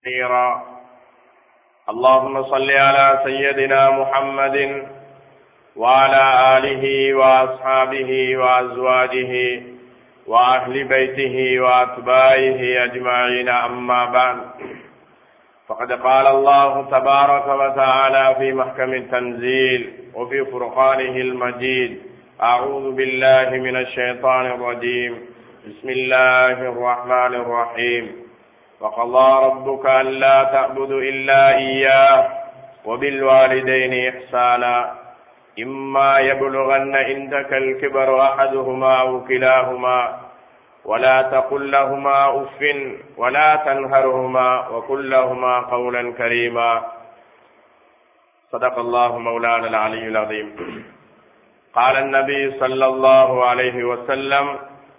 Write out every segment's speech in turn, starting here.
كثيرا اللهم صل على سيدنا محمد وعلى آله وأصحابه وأزواجه وأهل بيته وأتباعه أجمعين أما بعد فقد قال الله تبارك وتعالى في محكم التنزيل وفي فرقانه المجيد أعوذ بالله من الشيطان الرجيم بسم الله الرحمن الرحيم وقضى ربك ألا تعبدوا إلا إياه وبالوالدين إحسانا إما يبلغن عندك الكبر أحدهما أو كلاهما ولا تقل لهما أف ولا تنهرهما وقل لهما قولا كريما صدق الله مولانا العلي العظيم قال النبي صلى الله عليه وسلم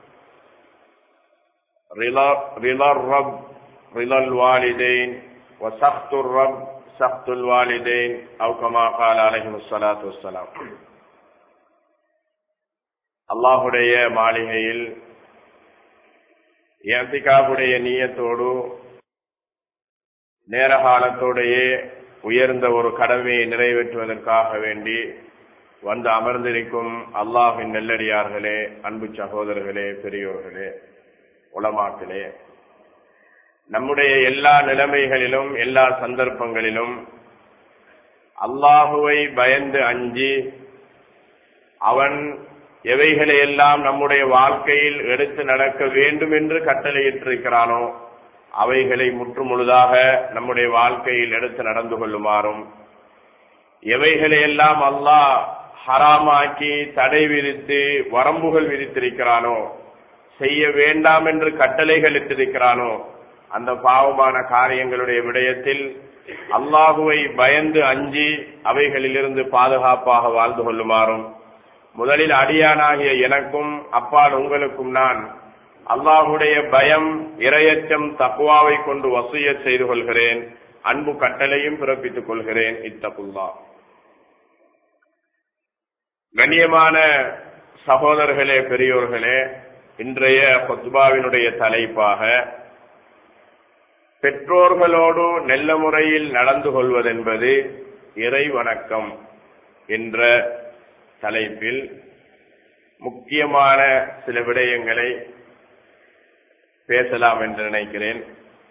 رضا, رضا الرب رضا الوالدين وسخط الرب سخط الوالدين أو كما قال عليهم الصلاة والسلام அல்லாஹுடைய மாளிகையில் ஏத்திகாவுடைய நீயத்தோடு நேர காலத்தோடையே உயர்ந்த ஒரு கடமையை நிறைவேற்றுவதற்காக வேண்டி வந்து அமர்ந்திருக்கும் அல்லாஹின் நெல்லடியார்களே அன்பு சகோதரர்களே பெரியோர்களே உளமாக்களே நம்முடைய எல்லா நிலைமைகளிலும் எல்லா சந்தர்ப்பங்களிலும் அல்லாஹுவை பயந்து அஞ்சி அவன் எவைகளையெல்லாம் நம்முடைய வாழ்க்கையில் எடுத்து நடக்க வேண்டும் என்று கட்டளையிட்டிருக்கிறானோ அவைகளை முற்றுமுழுதாக நம்முடைய வாழ்க்கையில் எடுத்து நடந்து கொள்ளுமாறும் எவைகளையெல்லாம் அல்லாஹ் ஹராமாக்கி தடை விதித்து வரம்புகள் விதித்திருக்கிறானோ செய்ய வேண்டாம் என்று கட்டளைகள் இட்டிருக்கிறானோ அந்த பாவமான காரியங்களுடைய விடயத்தில் அல்லாஹுவை பயந்து அஞ்சி அவைகளிலிருந்து பாதுகாப்பாக வாழ்ந்து கொள்ளுமாறும் முதலில் அடியானாகிய எனக்கும் அப்பால் உங்களுக்கும் நான் அல்லாஹுடைய பயம் இரையச்சம் தக்குவாவை கொண்டு வசூய செய்து கொள்கிறேன் அன்பு கட்டளையும் பிறப்பித்துக் கொள்கிறேன் இத்தகுல்லா கண்ணியமான சகோதரர்களே பெரியோர்களே இன்றைய கொத்துபாவினுடைய தலைப்பாக பெற்றோர்களோடு நெல்ல முறையில் நடந்து கொள்வதென்பது இறை வணக்கம் என்ற தலைப்பில் முக்கியமான சில விடயங்களை பேசலாம் என்று நினைக்கிறேன்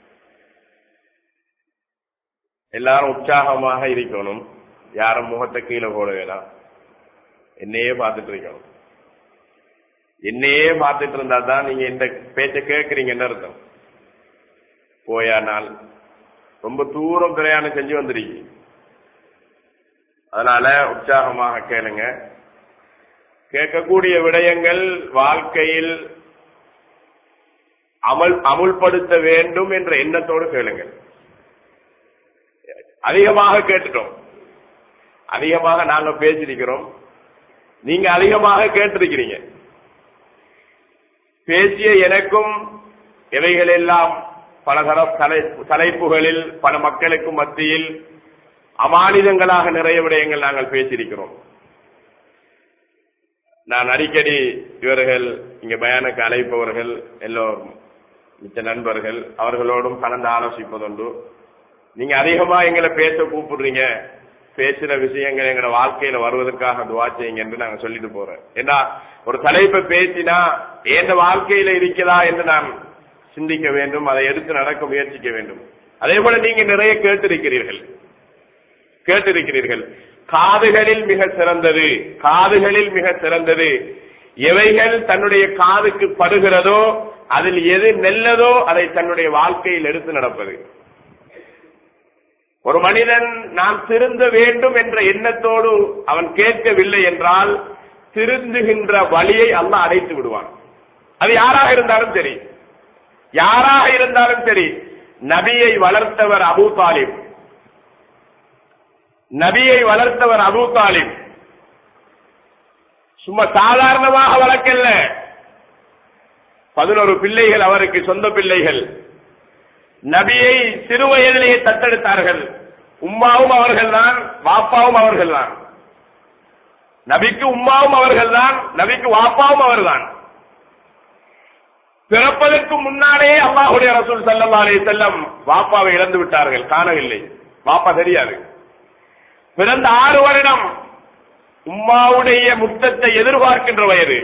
எல்லாரும் உற்சாகமாக இருக்கணும் யாரும் முகத்தை கீழே போட வேணாம் என்னையே பார்த்துட்டு இருக்கணும் என்னையே பார்த்துட்டு இருந்தா தான் நீங்க இந்த பேச்சை கேட்கறீங்கன்னு அர்த்தம் போயானால் ரொம்ப தூரம் பிரயாணம் செஞ்சு வந்திருக்கீங்க அதனால உற்சாகமாக கேளுங்க கேட்கக்கூடிய விடயங்கள் வாழ்க்கையில் அமல் அமுல்படுத்த வேண்டும் என்ற எண்ணத்தோடு கேளுங்கள் அதிகமாக கேட்டுட்டோம் அதிகமாக நாங்க பேசிருக்கிறோம் நீங்க அதிகமாக கேட்டிருக்கிறீங்க பேசிய எனக்கும் எவைகளெல்லாம் பல தலைப்புகளில் பல மக்களுக்கு மத்தியில் அமானிதங்களாக நிறைய விடயங்கள் நாங்கள் பேசியிருக்கிறோம் நான் அடிக்கடி இவர்கள் இங்க பயானுக்கு அழைப்பவர்கள் எல்லோரும் மிச்ச நண்பர்கள் அவர்களோடும் கலந்து ஆலோசிப்பதுண்டு நீங்க அதிகமா எங்களை பேச கூப்பிடுறீங்க பேசுற விஷயங்கள் எங்களோட வாழ்க்கையில வருவதற்காக துவா செய்யுங்க என்று நாங்க சொல்லிட்டு போறோம் ஏன்னா ஒரு தலைப்பை பேசினா எந்த வாழ்க்கையில இருக்கிறதா என்று நான் சிந்திக்க வேண்டும் அதை எடுத்து நடக்க முயற்சிக்க வேண்டும் அதே போல நீங்க நிறைய கேட்டிருக்கிறீர்கள் கேட்டிருக்கிறீர்கள் காதுகளில் மிக சிறந்தது காதுகளில் மிக சிறந்தது எவைகள் தன்னுடைய காதுக்கு படுகிறதோ அதில் எது நெல்லதோ அதை தன்னுடைய வாழ்க்கையில் எடுத்து நடப்பது ஒரு மனிதன் நான் திருந்த வேண்டும் என்ற எண்ணத்தோடு அவன் கேட்கவில்லை என்றால் திருந்துகின்ற வழியை அல்ல அடைத்து விடுவான் அது யாராக இருந்தாலும் சரி யாராக இருந்தாலும் சரி நபியை வளர்த்தவர் அபு தாலிப் நபியை வளர்த்தவர் அபு தாலிப் சும்மா சாதாரணமாக வளர்க்கல பதினோரு பிள்ளைகள் அவருக்கு சொந்த பிள்ளைகள் நபியை சிறு வயதிலேயே தத்தெடுத்தார்கள் உம்மாவும் அவர்கள்தான் வாப்பாவும் அவர்கள்தான் நபிக்கு உம்மாவும் அவர்கள்தான் நபிக்கு வாப்பாவும் அவர்தான் பிறப்பதற்கு முன்னாலே அல்லாஹுடைய ரசூல் ஸல்லல்லாஹு அலைஹி வஸல்லம் வாப்பாவை இழந்து விட்டார்கள் காணவில்லை வாப்பா தெரியாது பிறந்த ஆறு வருடம் உம்மாவுடைய முத்தத்தை எதிர்பார்க்கின்ற வயது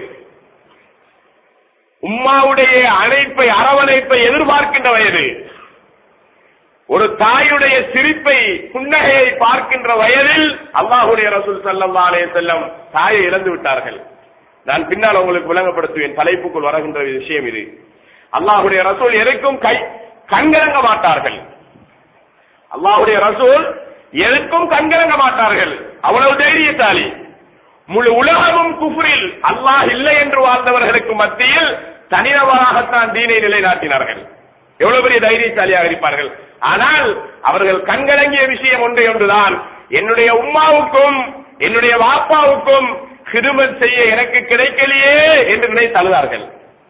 உம்மாவுடைய அணைப்பை அரவணைப்பை எதிர்பார்க்கின்ற வயது ஒரு தாயுடைய சிரிப்பை புன்னகையை பார்க்கின்ற வயதில் அல்லாஹுடைய ரசூல் ஸல்லல்லாஹு அலைஹி வஸல்லம் தாயை இழந்து விட்டார்கள் நான் பின்னால் உங்களுக்கு விளங்கப்படுத்துவேன் தலைப்புக்குள் வருகின்ற விஷயம் இது அல்லாஹுடைய ரசூல் எதற்கும் கை கண்கலங்க மாட்டார்கள் அல்லாஹுடைய ரசூல் எதற்கும் கண்கலங்க மாட்டார்கள் அவ்வளவு தைரியசாலி முழு உலகமும் குஃப்ரில் அல்லாஹ் இல்லை என்று வாழ்ந்தவர்களுக்கு மத்தியில் தனிநபராகத்தான் தீனை நிலைநாட்டினார்கள் எவ்வளவு பெரிய தைரியசாலியாக இருப்பார்கள் ஆனால் அவர்கள் கண்கலங்கிய விஷயம் ஒன்றே ஒன்றுதான் என்னுடைய உம்மாவுக்கும் என்னுடைய வாப்பாவுக்கும் ஹிதுமத் செய்ய எனக்கு கிடைக்கலையே என்று நினைத்து அழுதார்கள்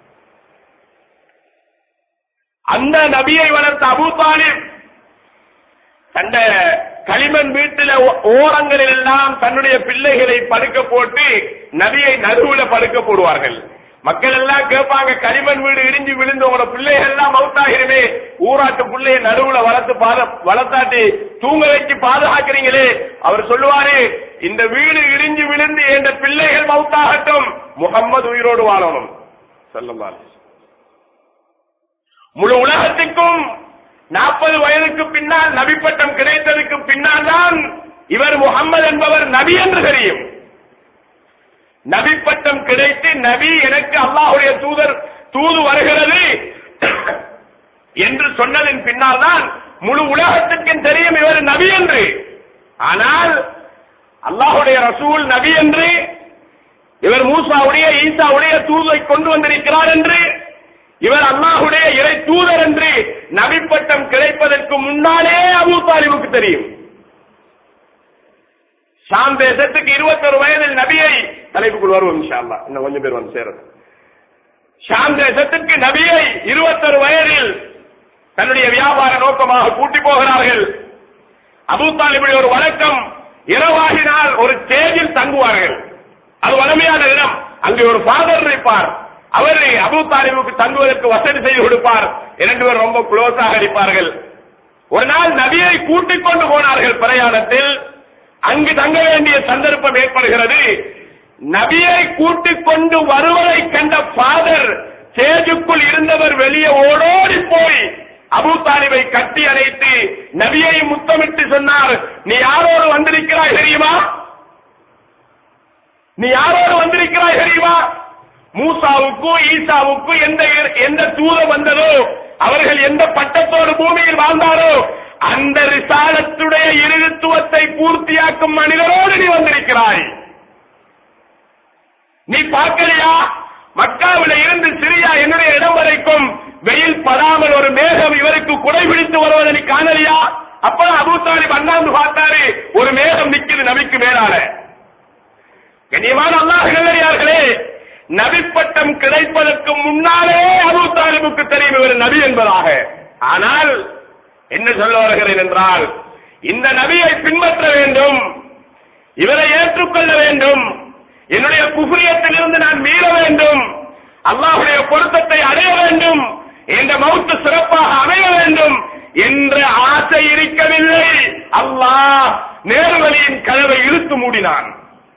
அந்த நபியை வளர்த்த அபூ தாலிப் தந்த களிமண் வீட்டில ஓ- ஓரங்களில் எல்லாம் தன்னுடைய பிள்ளைகளை படுக்க போட்டு நபியை நடுவுல படுக்க போடுவார்கள் மக்கள் எல்லாம் கேட்பாங்க களிமண் வீடு இடிஞ்சு விழுந்து உங்களோட பிள்ளைகள் எல்லாம் மவுத்தாகிருமே ஊராட்டு பிள்ளைய நடுவுல வளர்த்து பாத வளர்த்தாட்டி தூங்க வச்சு பாதுகாக்கிறீங்களே அவர் சொல்லுவாரு இந்த வீடு இடிஞ்சு விழுந்து என்ற பிள்ளைகள் மவுத்தாகட்டும் முகம்மது உயிரோடு வாழணும் சொல்லுவாரு முழு உலகத்திற்கும் நாற்பது வயதுக்கு பின்னால் நபி பட்டம் கிடைத்ததுக்கு பின்னால் தான் இவர் முகம்மது என்பவர் நபி என்று தெரியும் நபி பட்டம் கிடைத்து நபி எனக்கு அல்லாஹுடைய தூதர் தூது வருகிறது என்று சொன்னதின் பின்னால் தான் முழு உலகத்திற்கும் தெரியும் இவர் நபி என்று ஆனால் அல்லாஹுடைய ரசூல் நபி என்று இவர் மூசாவுடைய ஈசாவுடைய தூதை கொண்டு வந்திருக்கிறார் என்று இவர் அல்லாஹுடைய இறை தூதர் என்று நபி பட்டம் கிடைப்பதற்கு முன்னாலே அபூ தாலிபுக்கு தெரியும் ஷாம் தேசத்துக்கு இருபத்தொரு வயதில் நபியை தலைப்புக்குள் வருவோம் இன்ஷா அல்லாஹ் இன்னும் கொஞ்சம் பேர் வந்து சேரும் ஷாம் தேசத்துக்கு நபியை இருபத்தொரு வயதில் தன்னுடைய வியாபார நோக்கமாக கூட்டி போகிறார்கள் அபூ தாலிபுடைய ஒரு வழக்கம் இரவாகினால் ஒரு ஸ்டேஜில் தங்குவார்கள் அது வலிமையான இடம் அங்கே ஒரு ஃபாதர் இருப்பார் அவர் அபூ தாலிபுக்கு தங்குவதற்கு வசதி செய்து கொடுப்பார் இரண்டு பேர் ரொம்ப க்ளோஸாக இருப்பார்கள் ஒரு நாள் நபியை கூட்டிக் கொண்டு போனார்கள் பிரயாணத்தில் அங்கு தங்க வேண்டிய சந்தர்ப்பம் ஏற்படுகிறது நபியை கூட்டிக் கொண்டு வருவதை கண்ட ஃபாதர் சேஜுக்குள் இருந்தவர் வெளியே ஓடோடி போய் அபூ தாலிபை கட்டி அணைத்து நபியை முத்தமிட்டு சொன்னார் நீ யாரோடு வந்திருக்கிறாய் தெரியுமா நீ யாரோடு வந்திருக்கிறாய் தெரியுமா மூசாவுக்கும் ஈசாவுக்கும் எந்த எந்த தூதம் வந்ததோ அவர்கள் எந்த பட்டத்தோடு பூமியில் வாழ்ந்தாரோ அந்த ரிசாலத்துடைய இருத்துவத்தை பூர்த்தியாக்கும் மனிதரோடு நீ வந்திருக்கிறாய் நீ பார்க்கலையா மக்காவில இருந்து சிரியா என்னுடைய இடம் வரைக்கும் வெயில் படாமல் ஒரு மேகம் இவருக்கு குடைபிடித்து வருவதை நீ காணலையா அப்ப அபூ தாலிப் அண்ணாந்து பார்த்தாரு ஒரு மேகம் நிக்குது நபிக்கு மேலால கண்ணியமான அல்லாஹ் நல்லடியார்களே நபி பட்டம் கிடைப்பதற்கு முன்னாலே அபூ தாலிபுக்கு தெரியும் இவர் நபி என்பதாக ஆனால் என்ன சொல்ல வருகிறேன் என்றால் இந்த நபியை பின்பற்ற வேண்டும் இவரை ஏற்றுக்கொள்ள வேண்டும் என்னுடைய குஃபுரியத்திலிருந்து நான் மீள வேண்டும் அல்லாஹுடைய பொருத்தத்தை அடைய வேண்டும் என்ற மௌத்து சிறப்பாக அமைய வேண்டும் என்ற ஆசை இருக்கவில்லை அல்லாஹ் நேர்வழியின் கதவை இழுத்து மூடினான்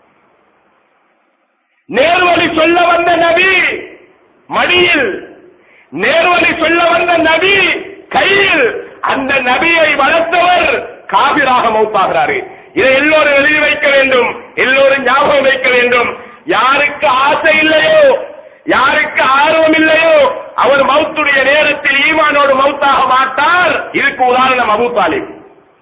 நேர்வழி சொல்ல வந்த நபி மடியில் நேர்வழி சொல்ல வந்த நபி கையில் அந்த நபியை வளர்த்தவர் காபிராக மௌத்தாகிறாரு இதை எல்லோரும் எழுதி வைக்க வேண்டும் எல்லோரும் ஞாபகம் வைக்க வேண்டும் யாருக்கு ஆசை இல்லையோ யாருக்கு ஆர்வம் இல்லையோ அவர் மௌத்துடைய நேரத்தில் ஈமானோடு மௌத்தாக மாட்டார் இதுக்கு உதாரணம் அபூ தாலிப்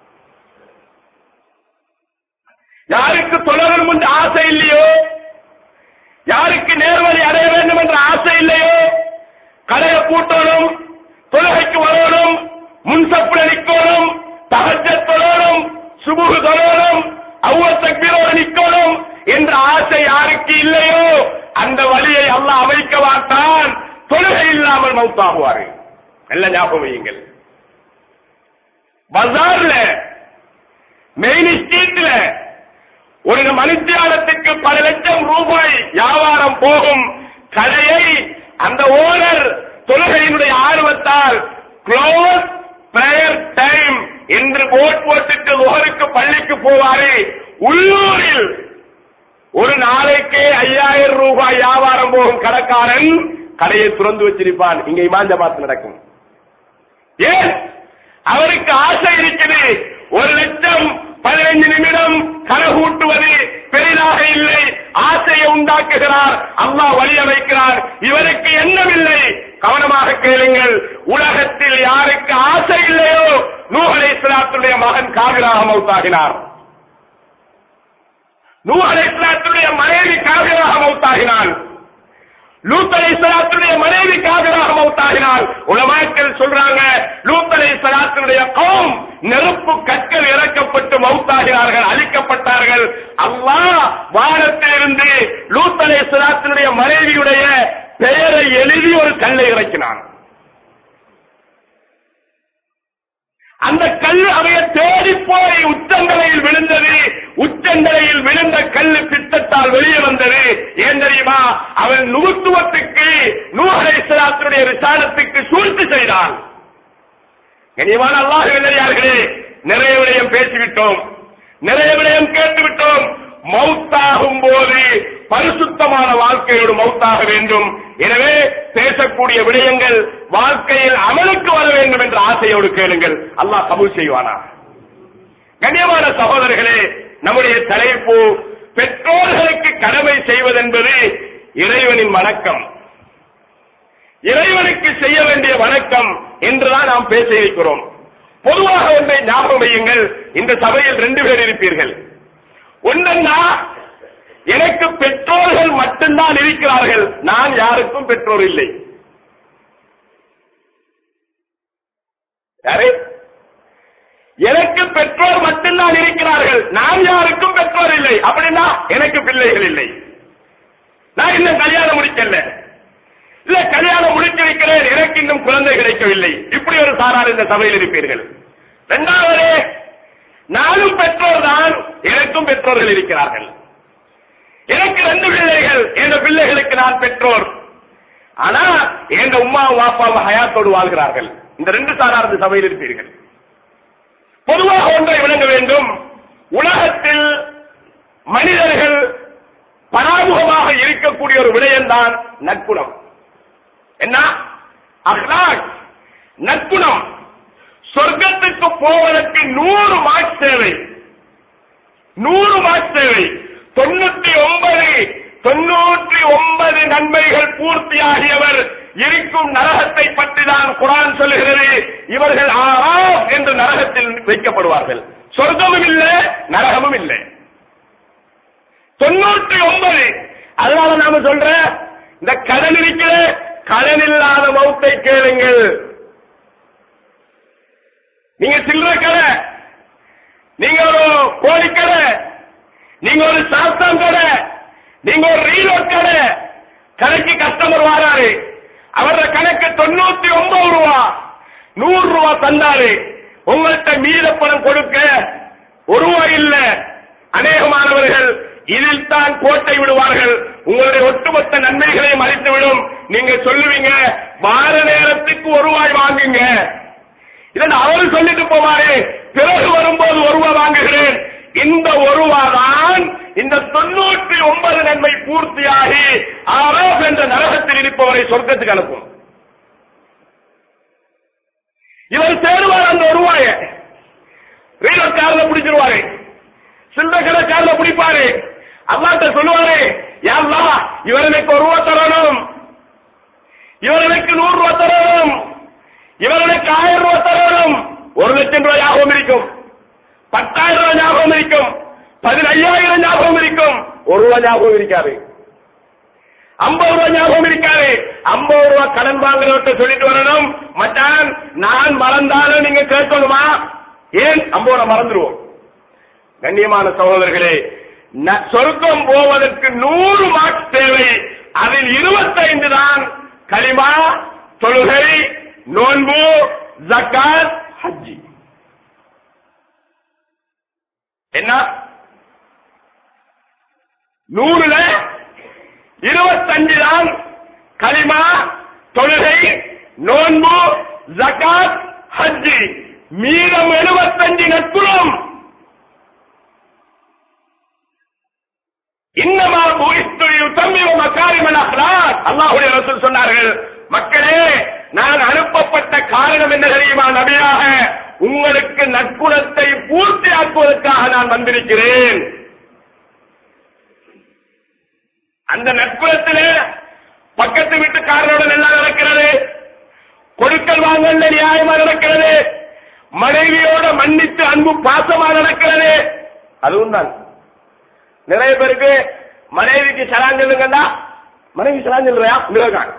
யாருக்கு தொடரும் என்று ஆசை இல்லையோ யாருக்கு நேர்வழி அடைய வேண்டும் என்ற ஆசை இல்லையோ கடையை பூட்டணும் தொழுகைக்கு வரணும் முன்சப்புல நிக்கணும் தகஜ தொழணும் சுபுகு தொழணும் அவ்வளவு தக்பீரோடு நிக்கணும் என்ற ஆசை யாருக்கு இல்லையோ அந்த வழியை அல்லாஹ் அமைக்க மாட்டான் தொழுகை இல்லாமல் மௌத்தாகுவாரு நல்ல ஞாபகம் வையுங்கள் பஜார்ல மெயின் ஸ்ட்ரீட்ல ஒரு மனுஷியானத்துக்கு பல லட்சம் ரூபாய் வியாபாரம் போகும் கடையை அந்த ஓனர் தொழுகையினுடைய ஆர்வத்தால் க்ளோஸ் பிரேயர் டைம் என்று போட் போட்டுட்டு ஒவ்வொருக்கு பள்ளிக்கு போவாரு உள்ளூரில் ஒரு நாளைக்கே ஐயாயிரம் ரூபாய் வியாபாரம் போகும் கடைக்காரன் கடையை திறந்து வச்சிருப்பான் இங்க இமாம் ஜமாத் நடக்கும் ஏன் அவருக்கு ஆசை இருக்குது ஒரு லட்சம் பதினைஞ்சு நிமிடம் கரகூட்டுவது பெரிதாக இல்லை ஆசையை உண்டாக்குகிறார் அல்லாஹ் வழி அமைக்கிறார் இவருக்கு எண்ணமில்லை கவனமாக கேளுங்கள் உலகத்தில் யாருக்கு ஆசை இல்லையோ நூஹலை இஸ்லாத்துடைய மகன் காவிராக மௌத்தாகினார் நூஹலை இஸ்லாத்துடைய மனைவி காவிராக மௌத்தாகினான் லூத் அலை சலாத்துடைய மனைவி காவிராக மௌத்தாகினாள் உலமாக்கள் சொல்றாங்க லூத் அலை சலாத்துடைய கௌம் நெருப்பு கற்கள் இறக்கப்பட்டு மௌத்தாகிறார்கள் அழிக்கப்பட்டார்கள் அல்லாஹ் வானத்திலிருந்து லூத் அலை சலாத்தினுடைய மனைவியுடைய பெயரை எழுதி ஒரு கல்லை இறக்கினான் அந்த கல் அவைய தேடி போய் உச்சந்தலையில் விழுந்தது உச்சந்தலையில் விழுந்த கல் பித்தத்தால் வெளியே வந்தது ஏன் தெரியுமா அவன் நுகுத்துவத்துக்கு நூஹலை இஸ்லாத்தினுடைய விசாரத்துக்கு சூழ்ச்சி செய்தான் கனிவான அல்லாஹ் இல்லையார்களே நிறைய விடயம் பேசிவிட்டோம் நிறைய விடயம் கேட்டுவிட்டோம் மௌத்தாகும் போது பரிசுத்தமான வாழ்க்கையோடு மௌத்தாக வேண்டும் எனவே பேசக்கூடிய விடயங்கள் வாழ்க்கையில் அமலுக்கு வர வேண்டும் என்ற ஆசையோடு கேளுங்கள் அல்லாஹ் கபூல் செய்வானா கண்ணியமான சகோதரர்களே நம்முடைய தலைப்பு பெற்றோர்களுக்கு கடமை செய்வதென்பது இறைவனின் வணக்கம் இறைவனுக்கு செய்ய வேண்டிய வணக்கம் என்றுதான் நாம் பேச இருக்கிறோம் பொதுவாக ஒன்றை ஞாபகம் வையுங்கள் இந்த சபையில் ரெண்டு பேர் இருப்பீர்கள் ஒன்னா எனக்கு பெற்றோர்கள் மட்டும்தான் இருக்கிறார்கள் நான் யாருக்கும் பெற்றோர் இல்லை யாரு எனக்கு பெற்றோர் மட்டும்தான் இருக்கிறார்கள் நான் யாருக்கும் பெற்றோர் இல்லை அப்படின்னா எனக்கு பிள்ளைகள் இல்லை நான் இன்னும் கல்யாணம் முடிக்கல இல்ல கல்யாணம் முடித்திருக்கிறேன் எனக்கு இன்னும் குழந்தை கிடைக்கவில்லை இப்படி ஒரு சாரார் இந்த சபையில் இருப்பீர்கள் இரண்டாவது நானும் பெற்றோர் தான் எனக்கும் பெற்றோர்கள் இருக்கிறார்கள் எனக்கு ரெண்டு பிள்ளைகள் என் பிள்ளைகளுக்கு நான் பெற்றோர் ஆனா என் உமாவும் வாப்பாவும் ஹயாத்தோடு வாழ்கிறார்கள் இந்த ரெண்டு சாரார் இந்த சபையில் இருப்பீர்கள் பொதுவாக ஒன்றை விளங்க வேண்டும் உலகத்தில் மனிதர்கள் பராமுகமாக இருக்கக்கூடிய ஒரு விடயம்தான் நற்குணம் என்ன அஹ்லாக் நற்குணம் சொர்க்கத்துக்கு போவதற்கு நூறு மார்க் தேவை நூறு மார்க் தேவை தொண்ணூத்தி ஒன்பது தொண்ணூற்றி ஒன்பது நன்மைகள் பூர்த்தியாகியவர் இருக்கும் நரகத்தை பற்றி தான் குரான் சொல்லுகிறது இவர்கள் ஆறாம் என்று நரகத்தில் வைக்கப்படுவார்கள் சொர்க்கமும் இல்லை நரகமும் இல்லை தொண்ணூற்றி ஒன்பது அதனால நாம சொல்ற இந்த கடன் இருக்கிற கடன் இல்லாத மௌத்தை கேளுங்கள் நீங்க சில்லற கடை நீங்க ஒரு கோழிக்கடை நீங்க ஒரு சாஸ்தாம் கடை நீங்க ஒரு ரீலோட் கடை கடைக்கு கஸ்டமர் வராரு அவரோட கணக்கு தொண்ணூத்தி ஒன்பது ரூபா நூறு ரூபா தந்தாரு உங்கள்கிட்ட மீத பணம் கொடுக்க ஒரு ரூபாய் இல்ல அநேகமானவர்கள் இதில் தான் கோட்டை விடுவார்கள் உங்களுடைய ஒட்டுமொத்த நன்மைகளையும் அளித்துவிடும் நீங்க சொல்லுவீங்க வார நேரத்துக்கு ஒரு ரூபாய் வாங்குங்க இதை அவர் சொல்லிட்டு போவாரு பிறகு வரும்போது ஒரு ரூபாய் வாங்குகிறேன் இந்த ஒரு ரூபாய் தான் இந்த தொண்ணூற்றி ஒன்பது நன்மை பூர்த்தியாகி ஆரோப் என்ற நரகத்தில் இருப்பவரை சொர்க்கத்துக்கு அனுப்பும் இவர் சேருவார் அந்த ஒரு ரூபாய ரீலர் கார்ல பிடிச்சிருவாரு சில்லற கடை கார்ல பிடிப்பாரு அல்லாட்ட சொல்லுவாரு யாருலா இவர் எனக்கு ஒரு ரூபா தரணும் இவர் எனக்கு நூறு ரூபா தரணும் இவர் எனக்கு ஆயிரம் ரூபா தரணும் ஒரு லட்சம் ரூபாய் ஞாபகம் இருக்கும் பத்தாயிரம் ரூபாய் ஞாபகம் இருக்கும் பதினையாயிரம் ஞாபகம் இருக்கும் ஒரு ரூபாய் ஞாபகம் இருக்காது ஐம்பது ரூபாய் ஞாபகம் இருக்காது ஐம்பது ரூபாய் கடன் வாங்குறவர்கிட்ட சொல்லிட்டு வரணும் மச்சான் நான் மறந்தாலும் நீங்க கேட்கணுமா ஏன் ஐம்பது ரூபாய் மறந்துருவோம் கண்ணியமான சகோதரர்களே ந- சொர்க்கம் போவதற்கு நூறு மார்க்ஸ் தேவை அதில் இருபத்தைந்து தான் களிமா தொழுகை நோன்பு ஜக்காத் ஹஜ்ஜி என்ன நூறுல இருபத்தஞ்சு தான் களிமா தொழுகை நோன்பு ஜகாத் ஹஜ்ஜி மீதம் எழுபத்தஞ்சு நட்புறம் இன்னமா புரிஸ்துடைய தம்மிவ மக்காரிமன் அஹ்லாக் அல்லாஹ்வுடைய ரசூல் சொன்னார்கள் மக்களே நான் அனுப்பப்பட்ட காரணம் என்ன தெரியுமா நபியாக உங்களுக்கு நற்குணத்தை பூர்த்தியாக்குவதற்காக நான் வந்திருக்கிறேன் அந்த நற்குணத்திலே பக்கத்து வீட்டுக்காரனோட நல்லா நடக்கிறது கொடுக்கல் வாங்கல நியாயமா நடக்கிறது மனைவியோட மன்னித்து அன்பு பாசமா நடக்கிறது அதுவும் தான் நிறைய பேருக்கு மனைவிக்கு சலான் சொல்லுங்கண்டா மனைவி சலான் சொல்றியா மிருகான்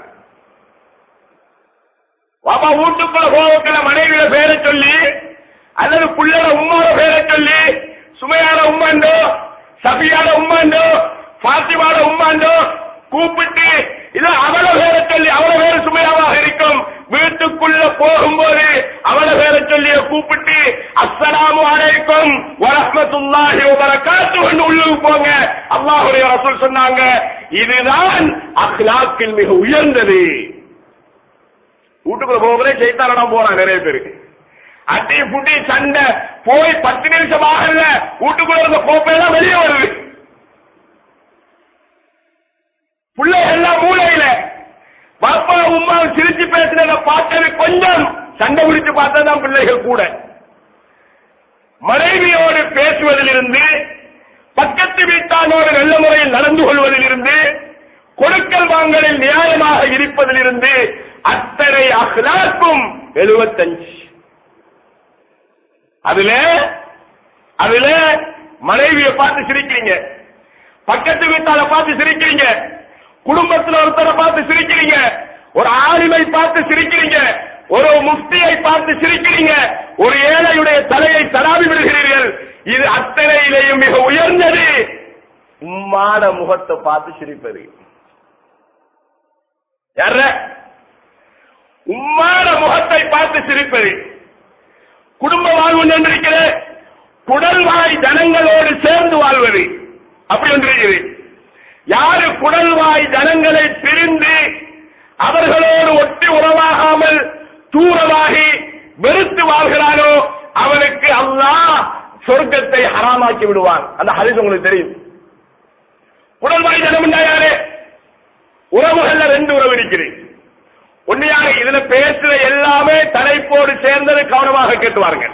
பாப்பா வீட்டுக்குள்ள போவக்குள்ள மனைவியோட பேரை சொல்லி அல்லது புள்ளோட உம்மாவோட பேரை சொல்லி சுமையான உம்மாண்டோ சபியான உம்மாண்டோ பாத்திமாட உம்மாண்டோ கூப்பிட்டு இது அவள பேரை சொல்லி அவள பேரு சுமையாவாக இருக்கும் வீட்டுக்குள்ள போகும்போது அவள பேரை சொல்லி கூப்பிட்டு அஸ்ஸலாமு அலைக்கும் வரஹ்மத்துல்லாஹி வபரகாத்துஹு உள்ளுக்கு போங்க அல்லாஹ்வுடைய ரசூல் சொன்னாங்க இதுதான் அக்லாக்கில் மிக உயர்ந்தது வீட்டுக்குள்ள போகிறே செய்தாரடா போறான் நிறைய பேரு அட்டி புட்டி சண்டை போய் பத்து நிமிஷம் ஆகல வீட்டுக்குள்ள இருந்த கோப்பையெல்லாம் வெளியே வருது பிள்ளைகள் எல்லாம் மூலையில பாப்பா உமா சிரிச்சு பேசுறத பார்த்தது கொஞ்சம் சண்டை பிடிச்சு பார்த்ததான் பிள்ளைகள் கூட மனைவியோடு பேசுவதிலிருந்து பக்கத்து வீட்டானோடு நல்ல முறையில் நடந்து கொள்வதிலிருந்து கொடுக்கல் வாங்கலில் நியாயமாக இருப்பதிலிருந்து அத்தனை அஹ்லாக்கும் எழுபத்தஞ்சு அதுல அதுல மனைவியை பார்த்து சிரிக்கிறீங்க பக்கத்து வீட்டால பார்த்து சிரிக்கிறீங்க குடும்பத்துல ஒருத்தரை பார்த்து சிரிக்கிறீங்க ஒரு ஆளுமை பார்த்து சிரிக்கிறீங்க ஒரு முஃப்தியை பார்த்து சிரிக்கிறீங்க ஒரு ஏழையுடைய தலையை தடாவி விடுகிறீர்கள் இது அத்தனையிலேயும் மிக உயர்ந்தது உம்மான முகத்தை பார்த்து சிரிப்பது யார உம்மான முகத்தை பார்த்து சிரிப்பது குடும்ப வாழ்வு ஒன்று இருக்கிறது குடல்வாய் ஜனங்களோடு சேர்ந்து வாழ்வது அப்படி ஒன்று இருக்கிறது யாரு குடல்வாய் ஜனங்களை பிரிந்து அவர்களோடு ஒட்டி உறவாகாமல் தூரமாகி வெறுத்து வாழ்கிறானோ அவனுக்கு அல்லாஹ் சொர்க்கத்தை ஹராமாக்கி விடுவான் அந்த ஹரிஸ் உங்களுக்கு தெரியும் குடல்வாய் ஜனம் யாரு உறவுகள்ல ரெண்டு உறவு இருக்கிறது ஒன்னு யாரு இதுல பேசுற எல்லாமே தலைப்போடு சேர்ந்தது கவனமாக கேட்டுவார்கள்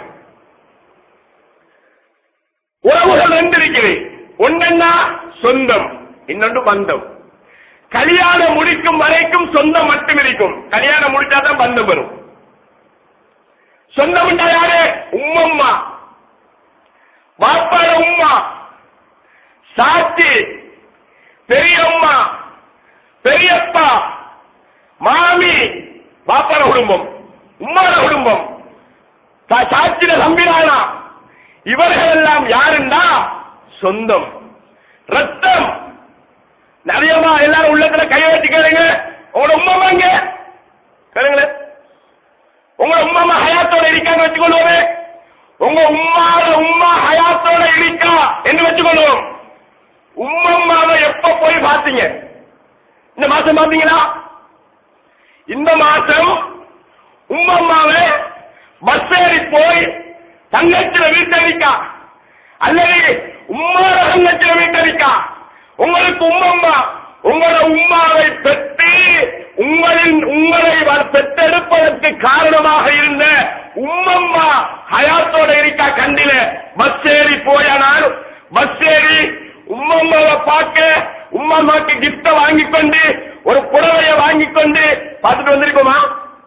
உறவுகள் ரெண்டு இருக்கிறது ஒன்னா சொந்தம் இன்னொன்று பந்தம் கல்யாணம் முடிக்கும் வரைக்கும் சொந்தம் மட்டும் இருக்கும் கல்யாணம் முடிச்சாதான் பந்தம் வரும் சொந்தம் யாரு உம்மம்மா பாப்பாட உம்மா சாட்சி பெரியம்மா பெரியப்பா மாமி பாப்பாட குடும்பம் உம்மாட குடும்பம் சா- சாட்சிட சம்பிரானா இவர்கள் எல்லாம் யாருன்னா சொந்தம் ரத்தம் நிறையமா எல்லாரும் உள்ளத்துல கையை வச்சு கேளுங்க உங்களோட உமாமா இங்க கேளுங்களேன் உங்களோட உமாமா ஹயாத்தோட இருக்கான்னு வச்சுக்கொள்வோமே உங்க உம்மாட உம்மா ஹயாத்தோட இருக்கா என்று வச்சுக்கொள்வோம் உம்மம்மாவை எப்ப போய் பார்த்தீங்க இந்த மாசம் பாத்தீங்களா இந்த மாசம் உம்மம்மாவை பஸ் ஏறி போய் தங்கச்சில வீட்டடிக்கா அல்லது உம்மாட தங்கச்சில வீட்டடிக்கா உங்களுக்கு உம்மம்மா உங்களோட உம்மாவை பெற்று உங்களின் உங்களை வ- பெற்றெடுப்பதற்கு காரணமாக இருந்த உம்மம்மா ஹயாத்தோட இருக்கா கண்டில பஸ் ஏறி போயானால் பஸ் ஏறி உம்மம்மாவை பார்க்க உம்மம்மாக்கு கிஃப்ட வாங்கி கொண்டு ஒரு புடவைய வாங்கி கொண்டு பார்த்துட்டு வந்திருக்கோமா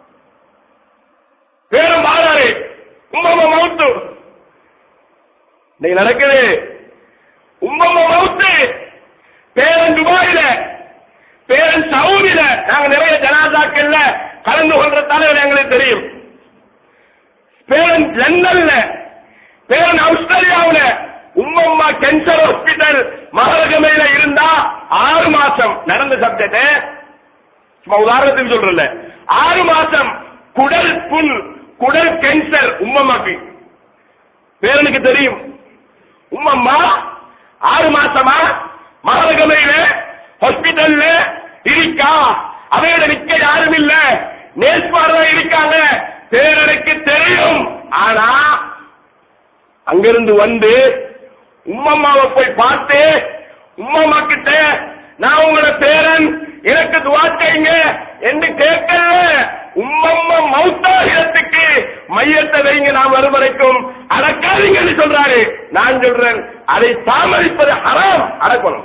பேரும் மாறாரு உம்மம்மா மவுத்து இன்னைக்கு நடக்குது உம்மம்மா மவுத்து பேரன் துபாயில பேரன் சவுதியில நாங்க நிறைய ஜனாதாக்கள்ல கலந்து கொள்ற தலைவர் எங்களுக்கு தெரியும் பேரன் லண்டன்ல பேரன் ஆஸ்திரேலியாவுல உம்மம்மா கேன்சர் ஹாஸ்பிட்டல் மகரகமையில இருந்தா ஆறு மாசம் நடந்த சப்ஜெக்ட் சும்மா உதாரணத்துக்கு சொல்றல ஆறு மாசம் குடல் புண் குடல் கேன்சர் உம்மம்மாக்கு பேரனுக்கு தெரியும் உம்மம்மா ஆறு மாசமா மகரகமையில ஹாஸ்பிட்டல்ல இருக்கா அவையோட நிக்க யாரும் இல்ல நேஸ்மாரா இருக்காங்க பேரனுக்கு தெரியும் ஆனா அங்கிருந்து வந்து உம்மம்மாவை போய் பார்த்து உம்மம்மா கிட்ட நான் உங்களோட பேரன் எனக்கு துவா செய்யுங்க என்று கேட்கல உம்மம்மா மௌத்தாகிறதுக்கு மையத்தை வைங்க நான் வரும் வரைக்கும் அடக்காதீங்கன்னு சொல்றாரு நான் சொல்றேன் அதை தாமதிப்பது ஹராம் அடக்கணும்